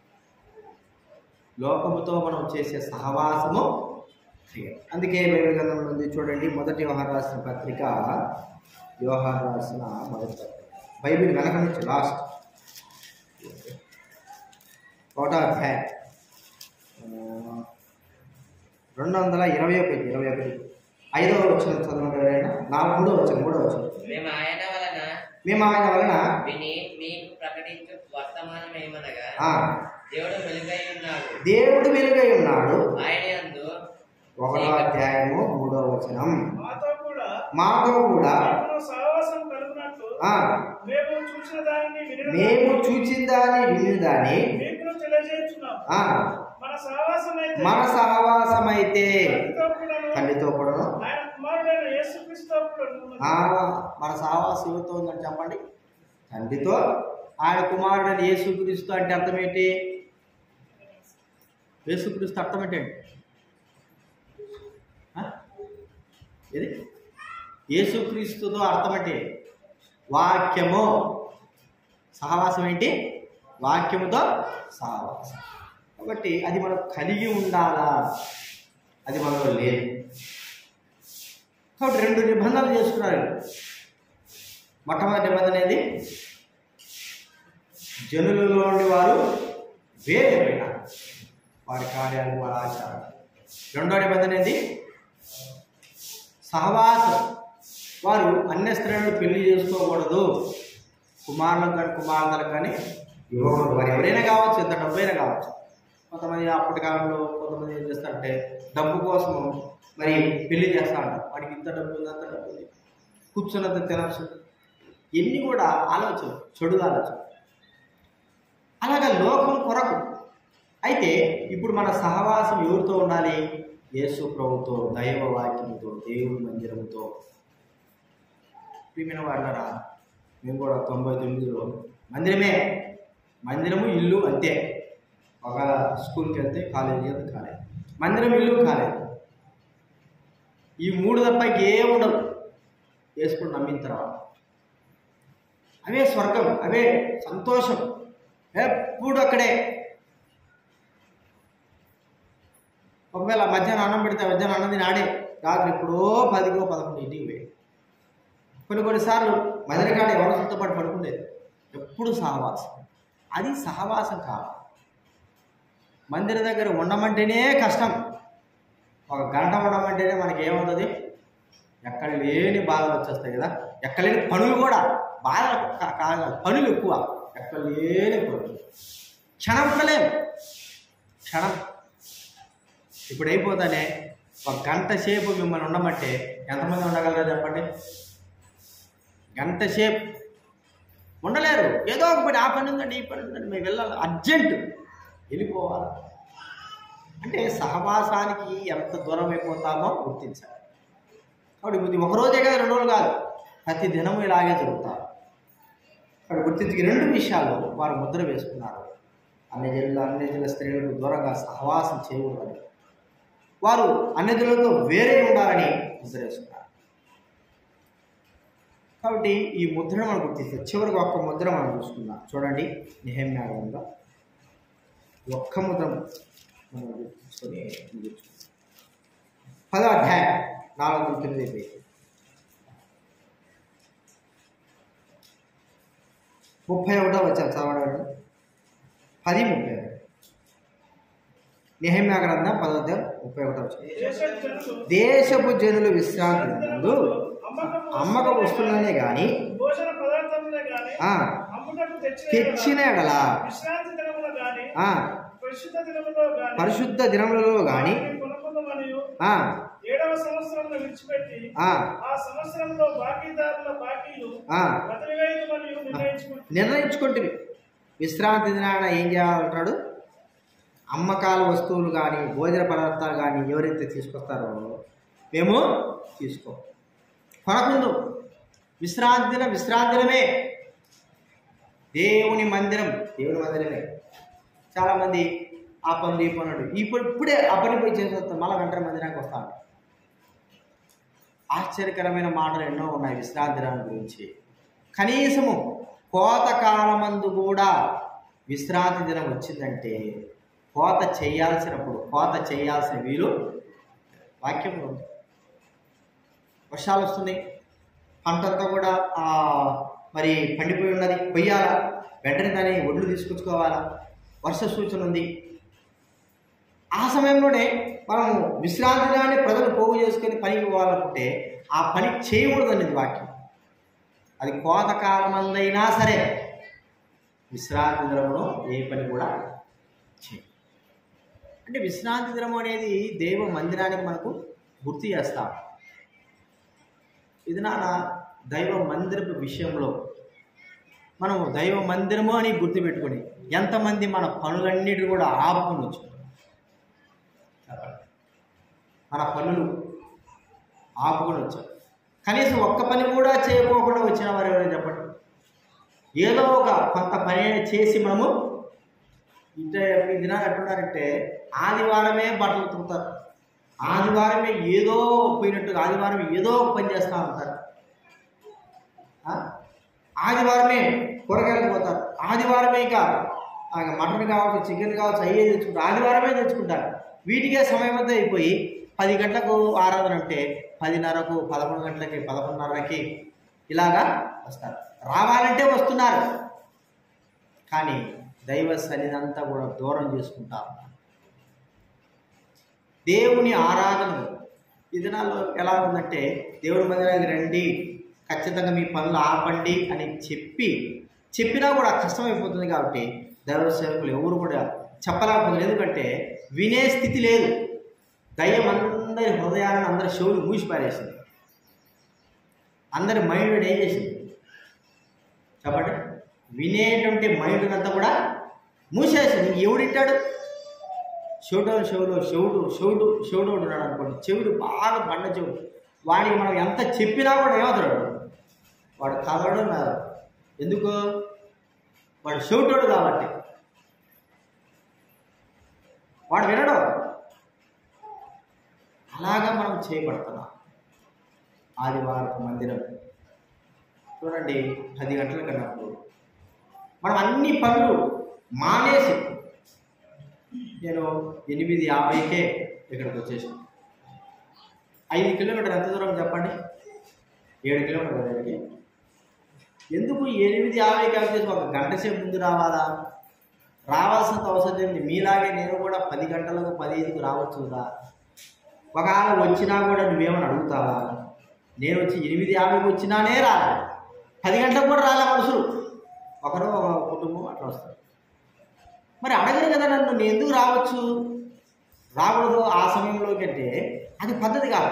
లోకముతో మనం చేసే సహవాసము క్రియ అందుకే బైబిల్ గ్రంథంలో ఉంది చూడండి మొదటి వ్యవహార రాసిన పత్రిక వ్యవహార రాసిన మొదటి పత్రిక బైబిల్ వెనక నుంచి లాస్ట్ ఒకటో అధ్యాయం ఆ, రెండు వందల ఇరవై ఒకటి ఇరవై ఒకటి ఐదవ వచ్చిన చదవండి ఎవరైనా నా మూడో వచ్చిన మూడో వచ్చిన మేము ఆయన వలన మేము ఆయన వలన విని మీకు ప్రకటించు వర్తమానం ఏమనగా ఆ, దేవుడు వెలుగై ఉన్నాడు దేవుడు వెలుగై ఉన్నాడు ఆయన యందు ఒకటో అధ్యాయము మూడో వచనం మాతో కూడా మాతో కూడా మనలో సహవాసం కలుగునట్లు ఆ, మేము చూసిన దానిని వినిన మేము దానిని చూచిందాని వినిదాని మీకు తెలియజేస్తున్నాం ఆ, మన సహవాసం అయితే మన సహవాసమైతే తండ్రితో కూడాను, తల్లితో కూడా ఆయన కుమారుడైన యేసుక్రీస్తుతో కూడాను ఆ, మన సహవాసం ఎవరితో ఉందని చెప్పండి తండ్రితో ఆయన కుమారుడని యేసుక్రీస్తు అంటే అర్థం ఏంటి యేసుక్రీస్తు అర్థం ఏంటండి ఆ? ఏది యేసుక్రీస్తుతో అర్థం అంటే వాక్యము సహవాసం ఏంటి వాక్యముతో సహవాసం కాబట్టి అది మనం కలిగి ఉండాలా అది మనలో లేదు కాబట్టి రెండు నిబంధనలు చేసుకున్నారు మొట్టమొదటి నిబంధన ఏది జనులలో ఉండి వారు వేరైన వారి కార్యాలు వారి ఆచారాలు రెండో నిబంధన ఏంది సహవాసం వారు అన్య స్త్రీలను పెళ్లి చేసుకోకూడదు కుమారులకు కానీ కుమార్తెలకు కానీ ఇవ్వకూడదు వారు ఎవరైనా కావచ్చు ఎంత డబ్బైనా కావచ్చు కొంతమంది అప్పటి కాలంలో కొంతమంది ఏం చేస్తారంటే డబ్బు కోసము మరి పెళ్లి చేస్తా ఉంటారు వాడికి ఇంత డబ్బు ఉంది అంత డబ్బు ఉంది కూర్చున్నంత తినచ్చు ఇన్ని కూడా ఆలోచన చెడు ఆలోచన అలాగా లోకం కొరకు అయితే ఇప్పుడు మన సహవాసం ఎవరితో ఉండాలి యేసు ప్రభుతో దైవ వాక్యముతో దేవుడి మందిరముతో ప్రియమైన వాళ్ళరా మేము కూడా తొంభై తొమ్మిదిలో మందిరమే మందిరము ఇల్లు అంతే ఒక స్కూల్కి వెళ్తే కాలేజీకి వెళ్తే కాలేజ్ మందిరం ఇల్లు కాలేజ్ ఈ మూడు తప్ప ఏం ఉండదు వేసుకుని నమ్మిన తర్వాత అవే స్వర్గం అవే సంతోషం ఎప్పుడు అక్కడే ఒకవేళ మధ్యాహ్నం అన్నం పెడితే మధ్యాహ్నం అన్నం తిని ఆడే రాత్రి ఎప్పుడో పదికో పదకొండు ఇంటికి పోయి కొన్ని కొన్నిసార్లు మదిరికాడ ఎవరితో పాటు పడుకునేది ఎప్పుడు సహవాసం అది సహవాసం కాదు మందిర దగ్గర ఉండమంటేనే కష్టం ఒక గంట ఉండమంటేనే మనకి ఏముంటుంది ఎక్కడ లేని బాధలు వచ్చేస్తాయి కదా ఎక్కడ లేని పనులు కూడా బాధలు కా- కాదు పనులు ఎక్కువ ఎక్కడ లేని పనులు క్షణం ఉండలేము క్షణం ఇప్పుడు అయిపోతానే ఒక గంట సేపు మిమ్మల్ని ఉండమంటే ఎంతమంది ఉండగలరో చెప్పండి గంట సేపు ఉండలేరు ఏదో ఒక పని ఆ పని ఉందండి ఈ పని ఉందండి మేము వెళ్ళాలి అర్జెంట్ వెళ్ళిపోవాలి అంటే సహవాసానికి ఎంత దూరం అయిపోతామో గుర్తించాలి కాబట్టి ఇది ఒక రోజే కాదు రెండు రోజులు కాదు ప్రతి దినము ఇలాగే జరుగుతారు ఇక్కడ గుర్తించి ఈ రెండు విషయాలు వారు ముద్ర వేసుకున్నారు అన్ని జిల్లా అన్ని జిల్లా స్త్రీలకు దూరంగా సహవాసం చేయకూడదని వారు అన్ని జిల్లాలతో వేరే ఉండాలని ముద్ర వేసుకున్నారు కాబట్టి ఈ ముద్రను మనం గుర్తిస్తే చివరికి ఒక్క ముద్ర మనం చూసుకుందాం చూడండి నిహమ్యాగంలో ఒక్క ముద్ర మనం గుర్తించుకొని ముగించుకుందాం. పదో అధ్యాయం నాలుగు వందల తొమ్మిది పేజీ ముప్పై ఒకటో వచ్చాను చదవడం పది ముప్పై ఒకటి నిహమ్యా గ్రంథం పదో అధ్యాయం ముప్పై ఒకటో వచ్చాను దేశపు జనులు దేశపు జనులు విశ్రాంతి నందు అమ్మకపు అమ్మక వస్తున్నదే కానీ భోజన పదార్థములే గాని ఆ, అమ్ముటకు తెచ్చిన తెచ్చిన ఎడల విశ్రాంతి దినముల గాని ఆ, పరిశుద్ధ దినములో గాని పరిశుద్ధ దినములలో కానీ కొనుక్కున్నమనియు ఆ, ఏడవ సంవత్సరంలో విడిచిపెట్టి ఆ, ఆ సంవత్సరంలో బాకీదారుల బాకీలు ఆ, బదిలీవేయదు మరియు నిర్ణయించుకుంటుంది నిర్ణయించుకుంటుంది విశ్రాంతి దినాన ఏం చేయాలంటాడు అమ్మకాల వస్తువులు కానీ భోజన పదార్థాలు కానీ ఎవరైతే తీసుకొస్తారో మేము తీసుకో కొనకుందు విశ్రాంతి దినం విశ్రాంతి దినమే దేవుని మందిరం దేవుని మందిరమే చాలామంది ఆ పనులు ఈ పనులు ఇప్పుడు ఇప్పుడే ఆ పని పోయి చేసి వస్తాం మళ్ళీ వెంటనే మందిరానికి వస్తా ఉంటాం ఆశ్చర్యకరమైన మాటలు ఎన్నో ఉన్నాయి విశ్రాంతి దినం గురించి కనీసము కోత కాలమందు కూడా విశ్రాంతి దినం వచ్చిందంటే కోత చేయాల్సినప్పుడు కోత చేయాల్సిన వీలు వాక్యంలో ఉంది వర్షాలు వస్తున్నాయి పంటంతా కూడా ఆ, మరి పండిపోయి ఉన్నది కొయ్యాలా వెంటనే దాన్ని ఒడ్లు తీసుకొచ్చుకోవాలా వర్ష సూచన ఉంది ఆ సమయంలోనే మనం విశ్రాంతి కానీ ప్రజలు పోగు చేసుకొని పనికి పోవాలనుకుంటే ఆ పని చేయకూడదనేది వాక్యం అది కోత కాలమందైనా సరే విశ్రాంతి దినమును ఏ పని కూడా చేయ అంటే విశ్రాంతి దినం అనేది దేవ మందిరానికి మనకు గుర్తు చేస్తాం ఇది నాన్న దైవ మందిరపు విషయంలో మనం దైవ మందిరము అని గుర్తుపెట్టుకొని ఎంతమంది మన పనులన్నిటి కూడా ఆపుకొని వచ్చుకుంటాం మన పనులు ఆపుకొని వచ్చాం కనీసం ఒక్క పని కూడా చేయకోకుండా వచ్చిన వారు ఎవరైనా చెప్పండి ఏదో ఒక కొంత పని అయినా చేసి మనము ఇంత ఈ దినాలు ఎట్టున్నారంటే ఆదివారమే బట్టలు ఉతుకుతారు ఆదివారమే ఏదో పోయినట్టుగా ఆదివారం ఏదో ఒక పని చేస్తూ ఉంటారు ఆ? ఆదివారమే కూరగాయలకు పోతారు ఆదివారమే ఇక ఆ మటన్ కావచ్చు చికెన్ కావచ్చు అయ్యే తెచ్చుకుంటారు ఆదివారమే తెచ్చుకుంటారు వీటికే సమయం అంతా అయిపోయి పది గంటలకు ఆరాధన అంటే పదిన్నరకు పదకొండు గంటలకి పదకొండున్నరకి ఇలాగా వస్తారు రావాలంటే వస్తున్నారు కానీ దైవ సన్నిధంతా కూడా దూరం చేసుకుంటారు దేవుని ఆరాధన ఈ దినాల్లో ఎలా ఉందంటే దేవుడి మందిరానికి రండి ఖచ్చితంగా మీ పనులు ఆపండి అని చెప్పి చెప్పినా కూడా కష్టమైపోతుంది కాబట్టి దైవ సేవకులు ఎవరు కూడా చెప్పలేకపోతున్నారు ఎందుకంటే వినే స్థితి లేదు దయ్యం అందరి హృదయాలను అందరి చెవులు మూసి పారేసింది అందరి మైండ్ ఏం చేసింది చెప్పండి వినేటువంటి మైండ్ అంతా కూడా మూసేసింది ఇంక ఎవడింటాడు చెవుడు చెవుడు చెవుడు చెవుడు చెవుడు ఉన్నాడు అనుకోండి చెవుడు బాగా బండ చెవుడు వాడికి మనం ఎంత చెప్పినా కూడా ఏమవుతాడు వాడు కదలడు కాదు ఎందుకు వాడు చెవిటోడు కాబట్టి వాడు వినడు అలాగా మనం చేయబడుతున్నాం ఆదివారం మందిరం చూడండి పది గంటల కన్నప్పుడు మనం అన్ని పనులు మానేసి నేను ఎనిమిది యాభైకే ఇక్కడికి వచ్చేసాను ఐదు కిలోమీటర్ ఎంత దూరం చెప్పండి ఏడు కిలోమీటర్ దగ్గరికి ఎందుకు ఎనిమిది యాభైకి వచ్చేసి ఒక గంట సేపు ముందు రావాలా రావాల్సినంత అవసరం ఏంది మీలాగే నేను కూడా పది గంటలకు పదిహేనుకు రావచ్చు కదా ఒకవేళ వచ్చినా కూడా నువ్వేమని అడుగుతావా నేను వచ్చి ఎనిమిది యాభైకి వచ్చినానే రాలే పది గంటలకు కూడా రాలే మనుషులు ఒకరు ఒక కుటుంబం అట్లా వస్తారు మరి అడగరు కదా నన్ను నేను ఎందుకు రావచ్చు రాకూడదు ఆ సమయంలోకి అంటే అది పద్ధతి కాదు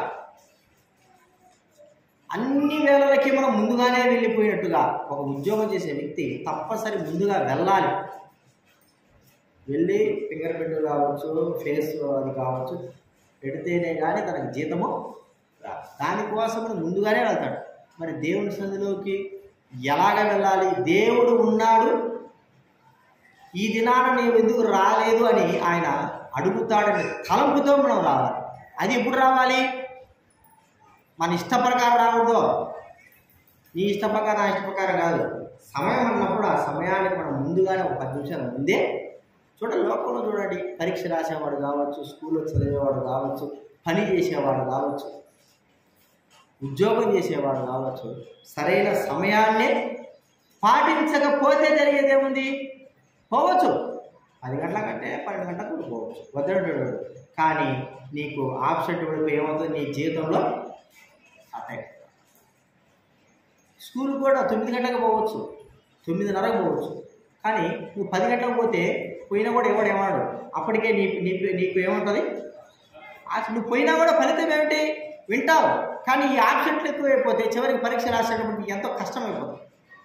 అన్ని వేళలకి మనం ముందుగానే వెళ్ళిపోయినట్టుగా ఒక ఉద్యోగం చేసే వ్యక్తి తప్పనిసరి ముందుగా వెళ్ళాలి వెళ్ళి ఫింగర్ ప్రింట్ కావచ్చు ఫేస్ అది కావచ్చు పెడితేనే కానీ తనకు జీతము రాదు దానికోసం ముందుగానే వెళ్తాడు మరి దేవుని సంధిలోకి ఎలాగ వెళ్ళాలి దేవుడు ఉన్నాడు ఈ దినాన నేను ఎందుకు రాలేదు అని ఆయన అడుగుతాడని తలంపుతో మనం రావాలి అది ఎప్పుడు రావాలి మన ఇష్ట ప్రకారం రాకూడదు నీ ఇష్ట ప్రకారం నా ఇష్ట ప్రకారం కాదు సమయం అన్నప్పుడు ఆ సమయానికి మనం ముందుగానే ఒక పది నిమిషాల ముందే చూడండి లోకంలో చూడండి పరీక్ష రాసేవాడు కావచ్చు స్కూల్లో చదివేవాడు కావచ్చు పని చేసేవాడు కావచ్చు ఉద్యోగం చేసేవాడు కావచ్చు సరైన సమయాన్నే పాటించకపోతే జరిగేదేముంది పోవచ్చు పది గంటల కంటే పన్నెండు గంటలకు కూడా పోవచ్చు వద్దడు కానీ నీకు ఆబ్సెంట్ పడిపోయి ఏమవుతుంది నీ జీవితంలో అటాక్ స్కూల్ కూడా తొమ్మిది గంటలకు పోవచ్చు తొమ్మిదిన్నరకు పోవచ్చు కానీ నువ్వు పది గంటలకు పోతే పోయినా కూడా ఎవడు ఏమన్నాడు అప్పటికే నీ నీకు నీకు ఏముంటుంది ఆ- నువ్వు పోయినా కూడా ఫలితం ఏమిటి వింటావు కానీ ఈ ఆబ్సెంట్లు ఎక్కువైపోతే చివరికి పరీక్ష రాసేటప్పుడు నీకు ఎంతో కష్టమైపోతుంది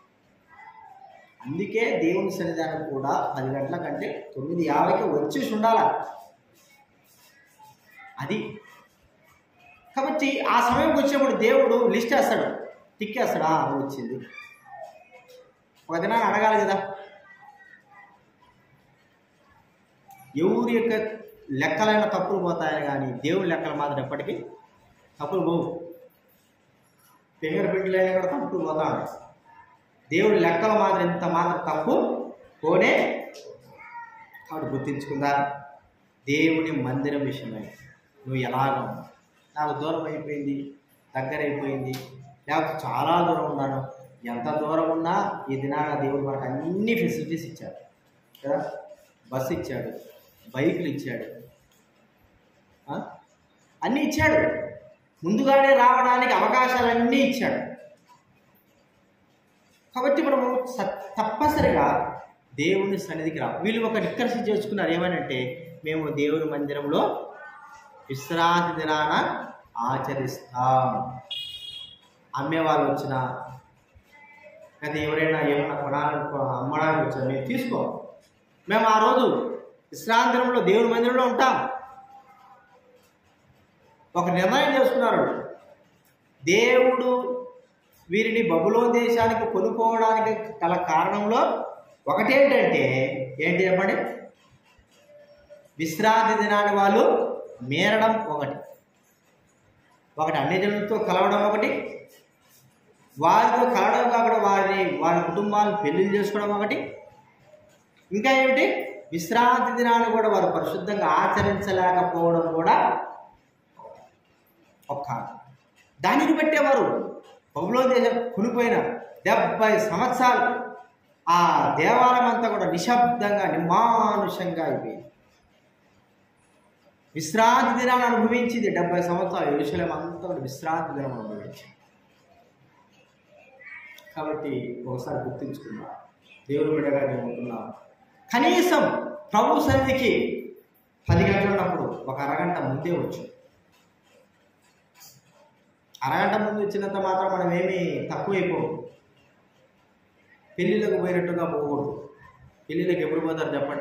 అందుకే దేవుని సన్నిధానం కూడా పది గంటల కంటే తొమ్మిది యాభైకి వచ్చి ఉండాల అది కాబట్టి ఆ సమయంకి వచ్చినప్పుడు దేవుడు లిస్ట్ వేస్తాడు టిక్ వేస్తాడు "ఆ, వచ్చింది ఒక దినాన్ని అడగాలి కదా ఎవరి యొక్క లెక్కలైన తప్పులు పోతాయని కానీ దేవుని లెక్కలు మాత్రం ఎప్పటికీ తప్పులు పోవు ఫింగర్ ప్రింట్లైనా కూడా తప్పులు పోతా ఉంటాయి దేవుడి లెక్కలు మాత్రం ఇంత మాత్రం తప్పు పోనే కాబట్టి గుర్తించుకుందా దేవుని మందిరం విషయమై నువ్వు ఎలాగ ఉన్నావు నాకు దూరం అయిపోయింది దగ్గర అయిపోయింది లేకపోతే చాలా దూరం ఉన్నాను ఎంత దూరం ఉన్నా ఈ దినాన దేవుడు మనకు అన్ని ఫెసిలిటీస్ ఇచ్చాడు కదా బస్సు ఇచ్చాడు బైకులు ఇచ్చాడు ఆ? అన్నీ ఇచ్చాడు ముందుగానే రావడానికి అవకాశాలన్నీ ఇచ్చాడు కాబట్టి మనము స- తప్పనిసరిగా దేవుని సన్నిధికి రా వీళ్ళు ఒక నిక్కర్సి చేసుకున్నారు ఏమనంటే మేము దేవుని మందిరంలో విశ్రాంతి దినాన ఆచరిస్తాం అమ్మేవాళ్ళు వచ్చిన లేదా ఎవరైనా ఏమైనా కొనాలనుకో అమ్మడానికి వచ్చినా మేము తీసుకో మేము ఆ రోజు విశ్రాంతి దినంలో దేవుని మందిరంలో ఉంటాం ఒక నిర్ణయం చేసుకున్నారు దేవుడు వీరిని బబులో దేశానికి కొనుక్కోవడానికి గల కారణంలో ఒకటేంటంటే ఏంటి చెప్పండి విశ్రాంతి దినాన్ని వాళ్ళు మేరడం ఒకటి ఒకటి అన్ని జనులతో కలవడం ఒకటి వారితో కలవడం కాకుండా వారిని వారి కుటుంబాలను పెళ్లిళ్ళు చేసుకోవడం ఒకటి ఇంకా ఏమిటి విశ్రాంతి దినాన్ని కూడా వారు పరిశుద్ధంగా ఆచరించలేకపోవడం కూడా కాదు దానిని బట్టేవారు బబులో దేశం కొనిపోయిన డెబ్బై సంవత్సరాలు ఆ దేవాలయం అంతా కూడా నిశ్శబ్దంగా నిమానుషంగా అయిపోయింది విశ్రాంతి దినాన్ని అనుభవించింది డెబ్బై సంవత్సరాలు ఎరుశలేం అంతా కూడా విశ్రాంతి దినం అనుభవించింది కాబట్టి ఒకసారి గుర్తుంచుకుందాం దేవుడు బిడ్డగా నేను ఉంటున్నాం కనీసం ప్రభు సన్నిధికి పది గంటలు ఉన్నప్పుడు ఒక అరగంట ముందే వచ్చు అరగంట ముందు వచ్చినంత మాత్రం మనం ఏమీ తక్కువైపోము పెళ్ళిళ్ళకు పోయినట్టుగా పోకూడదు పెళ్ళిళ్ళకి ఎప్పుడు పోతారు చెప్పండి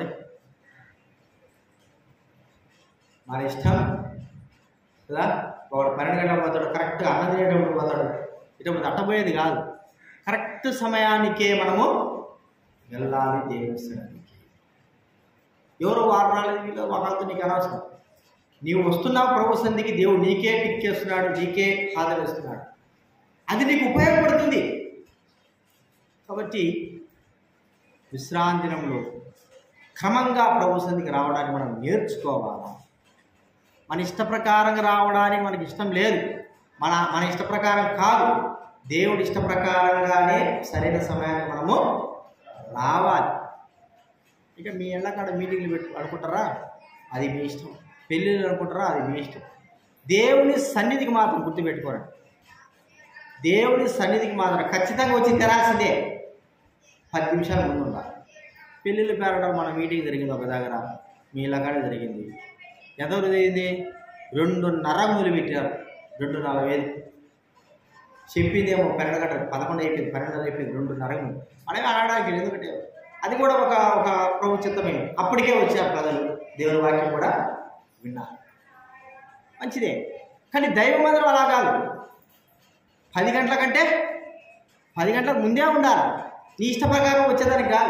మన ఇష్టం కదా ఒకడు పన్నెండు గంటలకు పోతాడు కరెక్ట్గా అన్నం తినేటప్పుడు పోతాడు ఇటువంటి అట్టపోయేది కాదు కరెక్ట్ సమయానికే మనము వెళ్ళాలి దేవుని సన్నిధికి ఎవరు వారు రాలేదు వీళ్ళు వాళ్ళతో నీకు అనవసరం నీవు వస్తున్నావు ప్రభు సన్నిధికి దేవుడు నీకే టిక్ చేస్తున్నాడు నీకే హాజరిస్తున్నాడు అది నీకు ఉపయోగపడుతుంది కాబట్టి విశ్రాంతినంలో క్రమంగా ప్రభు సన్నిధికి రావడానికి మనం నేర్చుకోవాలి మన ఇష్ట ప్రకారంగా రావడానికి మనకి ఇష్టం లేదు మన మన ఇష్ట ప్రకారం కాదు దేవుడి ఇష్ట ప్రకారంగానే సరైన సమయానికి మనము రావాలి ఇక మీ ఎళ్ళకాడ మీటింగ్లు పెట్టు అనుకుంటారా అది మీ ఇష్టం పెళ్ళిళ్ళు అనుకుంటారా అది మీ ఇష్టం దేవుని సన్నిధికి మాత్రం గుర్తుపెట్టుకోరండి దేవుని సన్నిధికి మాత్రం ఖచ్చితంగా వచ్చి తెరాల్సిందే పది నిమిషాల ముందు ఉండాలి పెళ్ళిళ్ళు పేరడం మన మీటింగ్ జరిగింది ఒక దగ్గర మీ ఇళ్ళకాడ జరిగింది ఎంతవరకు జరిగింది రెండున్నర మొదలు పెట్టారు రెండు నలభై ఐదు చెప్పిందేమో పన్నెండు గంటలు పదకొండు అయిపోయింది పన్నెండు అయిపోయింది రెండున్నర ముందు అలాగే అనడానికి లేదు. ఎందుకంటే అది కూడా ఒక ఒక ప్రభు చిత్తమే అప్పటికే వచ్చారు ప్రజలు దేవుని వాక్యం కూడా విన్నారు మంచిదే కానీ దైవ మందిరం అలా కాదు పది గంటల కంటే పది గంటలకు ముందే ఉండాలి నీ ఇష్ట ప్రకారం వచ్చేదానికి కాదు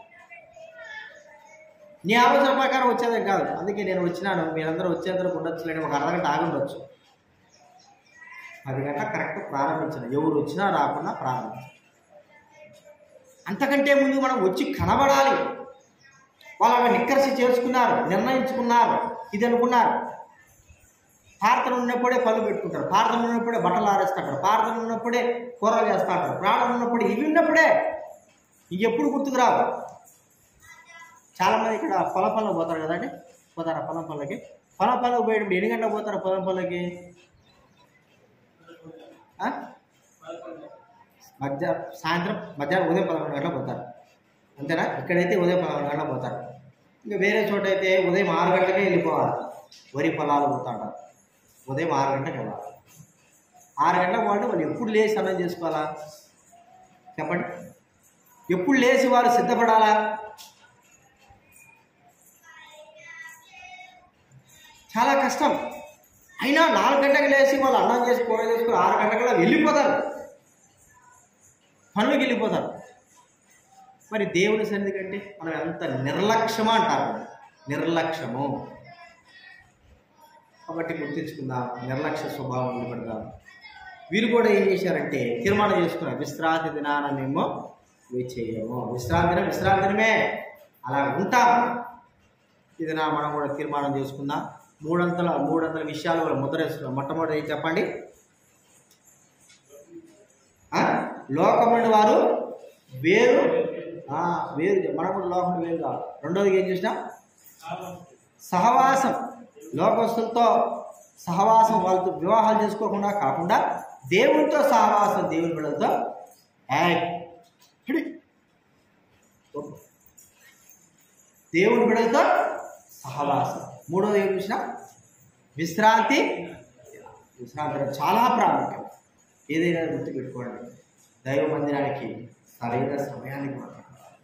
నీ ఆలోచన ప్రకారం వచ్చేదానికి కాదు అందుకే నేను వచ్చినాను మీరందరూ వచ్చేందుకు ఉండొచ్చు లేని ఒక అరగంట ఆగి ఉండొచ్చు పది గంటల కరెక్ట్ ప్రారంభించిన ఎవరు వచ్చినా రాకుండా ప్రారంభించారు అంతకంటే ముందు మనం వచ్చి కనబడాలి వాళ్ళు అక్కడ నిక్కర్సి చేసుకున్నారు నిర్ణయించుకున్నారు ఇది అనుకున్నారు ప్రార్థన ఉన్నప్పుడే పళ్ళు పెట్టుకుంటారు ప్రార్థన ఉన్నప్పుడే బట్టలు ఆరేస్తుంటారు ప్రార్థన ఉన్నప్పుడే కూరలు చేస్తుంటారు ప్రార్థన ఉన్నప్పుడే ఇవి ఉన్నప్పుడే ఇంకెప్పుడు గుర్తుకు రావు చాలామంది ఇక్కడ పొలం పనులకు పోతారు కదండి పోతారా పొలం పనులకి పొలం పనులకు పోయేటప్పుడు ఎన్ని గంటలకు పోతారు పొలం పనులకి ఆ? మధ్య సాయంత్రం మధ్యాహ్నం ఉదయం పదకొండు గంటలకు పోతారు అంతేనా ఇక్కడైతే ఉదయం పదకొండు గంటలకు పోతారు ఇంకా వేరే చోట అయితే ఉదయం ఆరు గంటలకే వెళ్ళిపోవాలి వరి పొలాలు పోతాంటారు ఉదయం ఆరు గంటలకు వెళ్ళాలి ఆరు గంటలకు పోతే వాళ్ళు ఎప్పుడు లేచి అన్నం చేసుకోవాలా చెప్పండి ఎప్పుడు లేచి వారు సిద్ధపడాలా చాలా కష్టం అయినా నాలుగు గంటలకు లేచి వాళ్ళు అన్నం చేసి కూర చేసుకుని ఆరు గంటకల్లా వెళ్ళిపోతారు పనులకు వెళ్ళిపోతారు మరి దేవుని సన్నిధి కంటే మనం ఎంత నిర్లక్ష్యమా అంటారు నిర్లక్ష్యము కాబట్టి గుర్తించుకుందాం నిర్లక్ష్య స్వభావం నిలబడదాం వీరు కూడా ఏం చేశారంటే తీర్మానం చేసుకున్నారు విశ్రాంతి దినాన మేము ఇవి చేయము విశ్రాంతి దినం విశ్రాంతి దినమే అలా ఉంటాం ఇది నా మనం కూడా తీర్మానం చేసుకుందాం మూడంతల మూడంతల విషయాలు కూడా ముద్ర వేసుకున్నాం మొట్టమొదటి ఏం చెప్పండి ఆ? లోకముని వారు వేరు ఆ, వేరు మనం కూడా లోకం వేరు కాదు రెండోది ఏం చూసినా సహవాసం లోకస్తులతో సహవాసం వాళ్ళతో వివాహాలు చేసుకోకుండా కాకుండా దేవునితో సహవాసం దేవుని బిడ్డలతో ఏయ్, hiడి. దేవుని బిడ్డలతో సహవాసం మూడోది ఏం చూసినా విశ్రాంతి విశ్రాంతి అనేది చాలా ప్రాముఖ్యం ఏదైనా గుర్తుపెట్టుకోండి దైవ మందిరానికి సరైన సమయానికి మాత్రం రావాలి.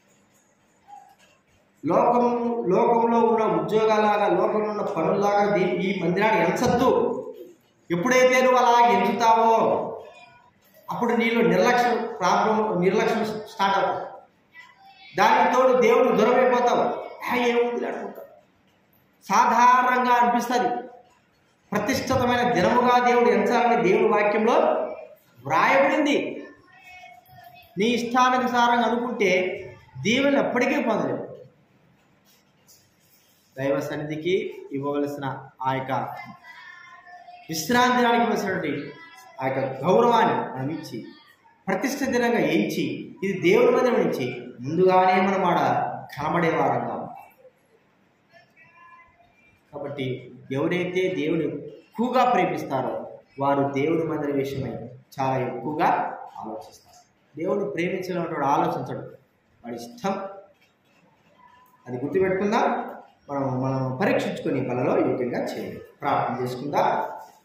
లోకం లోకంలో ఉన్న ఉద్యోగాలాగా లోకంలో ఉన్న పనుల్లాగా దీ ఈ మందిరాన్ని ఎంచద్దు ఎప్పుడైతే నువ్వు అలా ఎంచుతావో అప్పుడు నీలో నిర్లక్ష్యం ప్రాబ్లం నిర్లక్ష్యం స్టార్ట్ అవుతుంది దానికి తోడు దేవుడు దూరం అయిపోతావు "ఆ, ఏముంది అనుకుంటావు సాధారణంగా అనిపిస్తుంది ప్రతిష్ఠితమైన దినముగా దేవుడు ఎంచాలని దేవుడి వాక్యంలో వ్రాయబడింది నీ ఇష్టానుసారంగా అనుకుంటే దీవెనలు ఎప్పటికీ పొందలేవు దైవ సన్నిధికి ఇవ్వవలసిన ఆ యొక్క విశ్రాంతి దినానికి ఇవ్వాల్సినటువంటి ఆ యొక్క గౌరవాన్ని మనం ఇచ్చి ప్రతిష్ఠ దినంగా ఎంచి ఇది దేవుడి మందిరం నుంచి ముందుగానే మనం ఆడ కనబడే వారంగా ఉంటాం. కాబట్టి ఎవరైతే దేవుని ఎక్కువగా ప్రేమిస్తారో వారు దేవుడి మందిర విషయమై చాలా ఎక్కువగా ఆలోచిస్తారు దేవుడు ప్రేమించినటువంటి ఆలోచించడు వాడి ఇష్టం అది గుర్తుపెట్టుకుందా మనం మనం పరీక్షించుకొని పనిలో యోగ్యంగా చేయాలి ప్రార్థన చేసుకుందా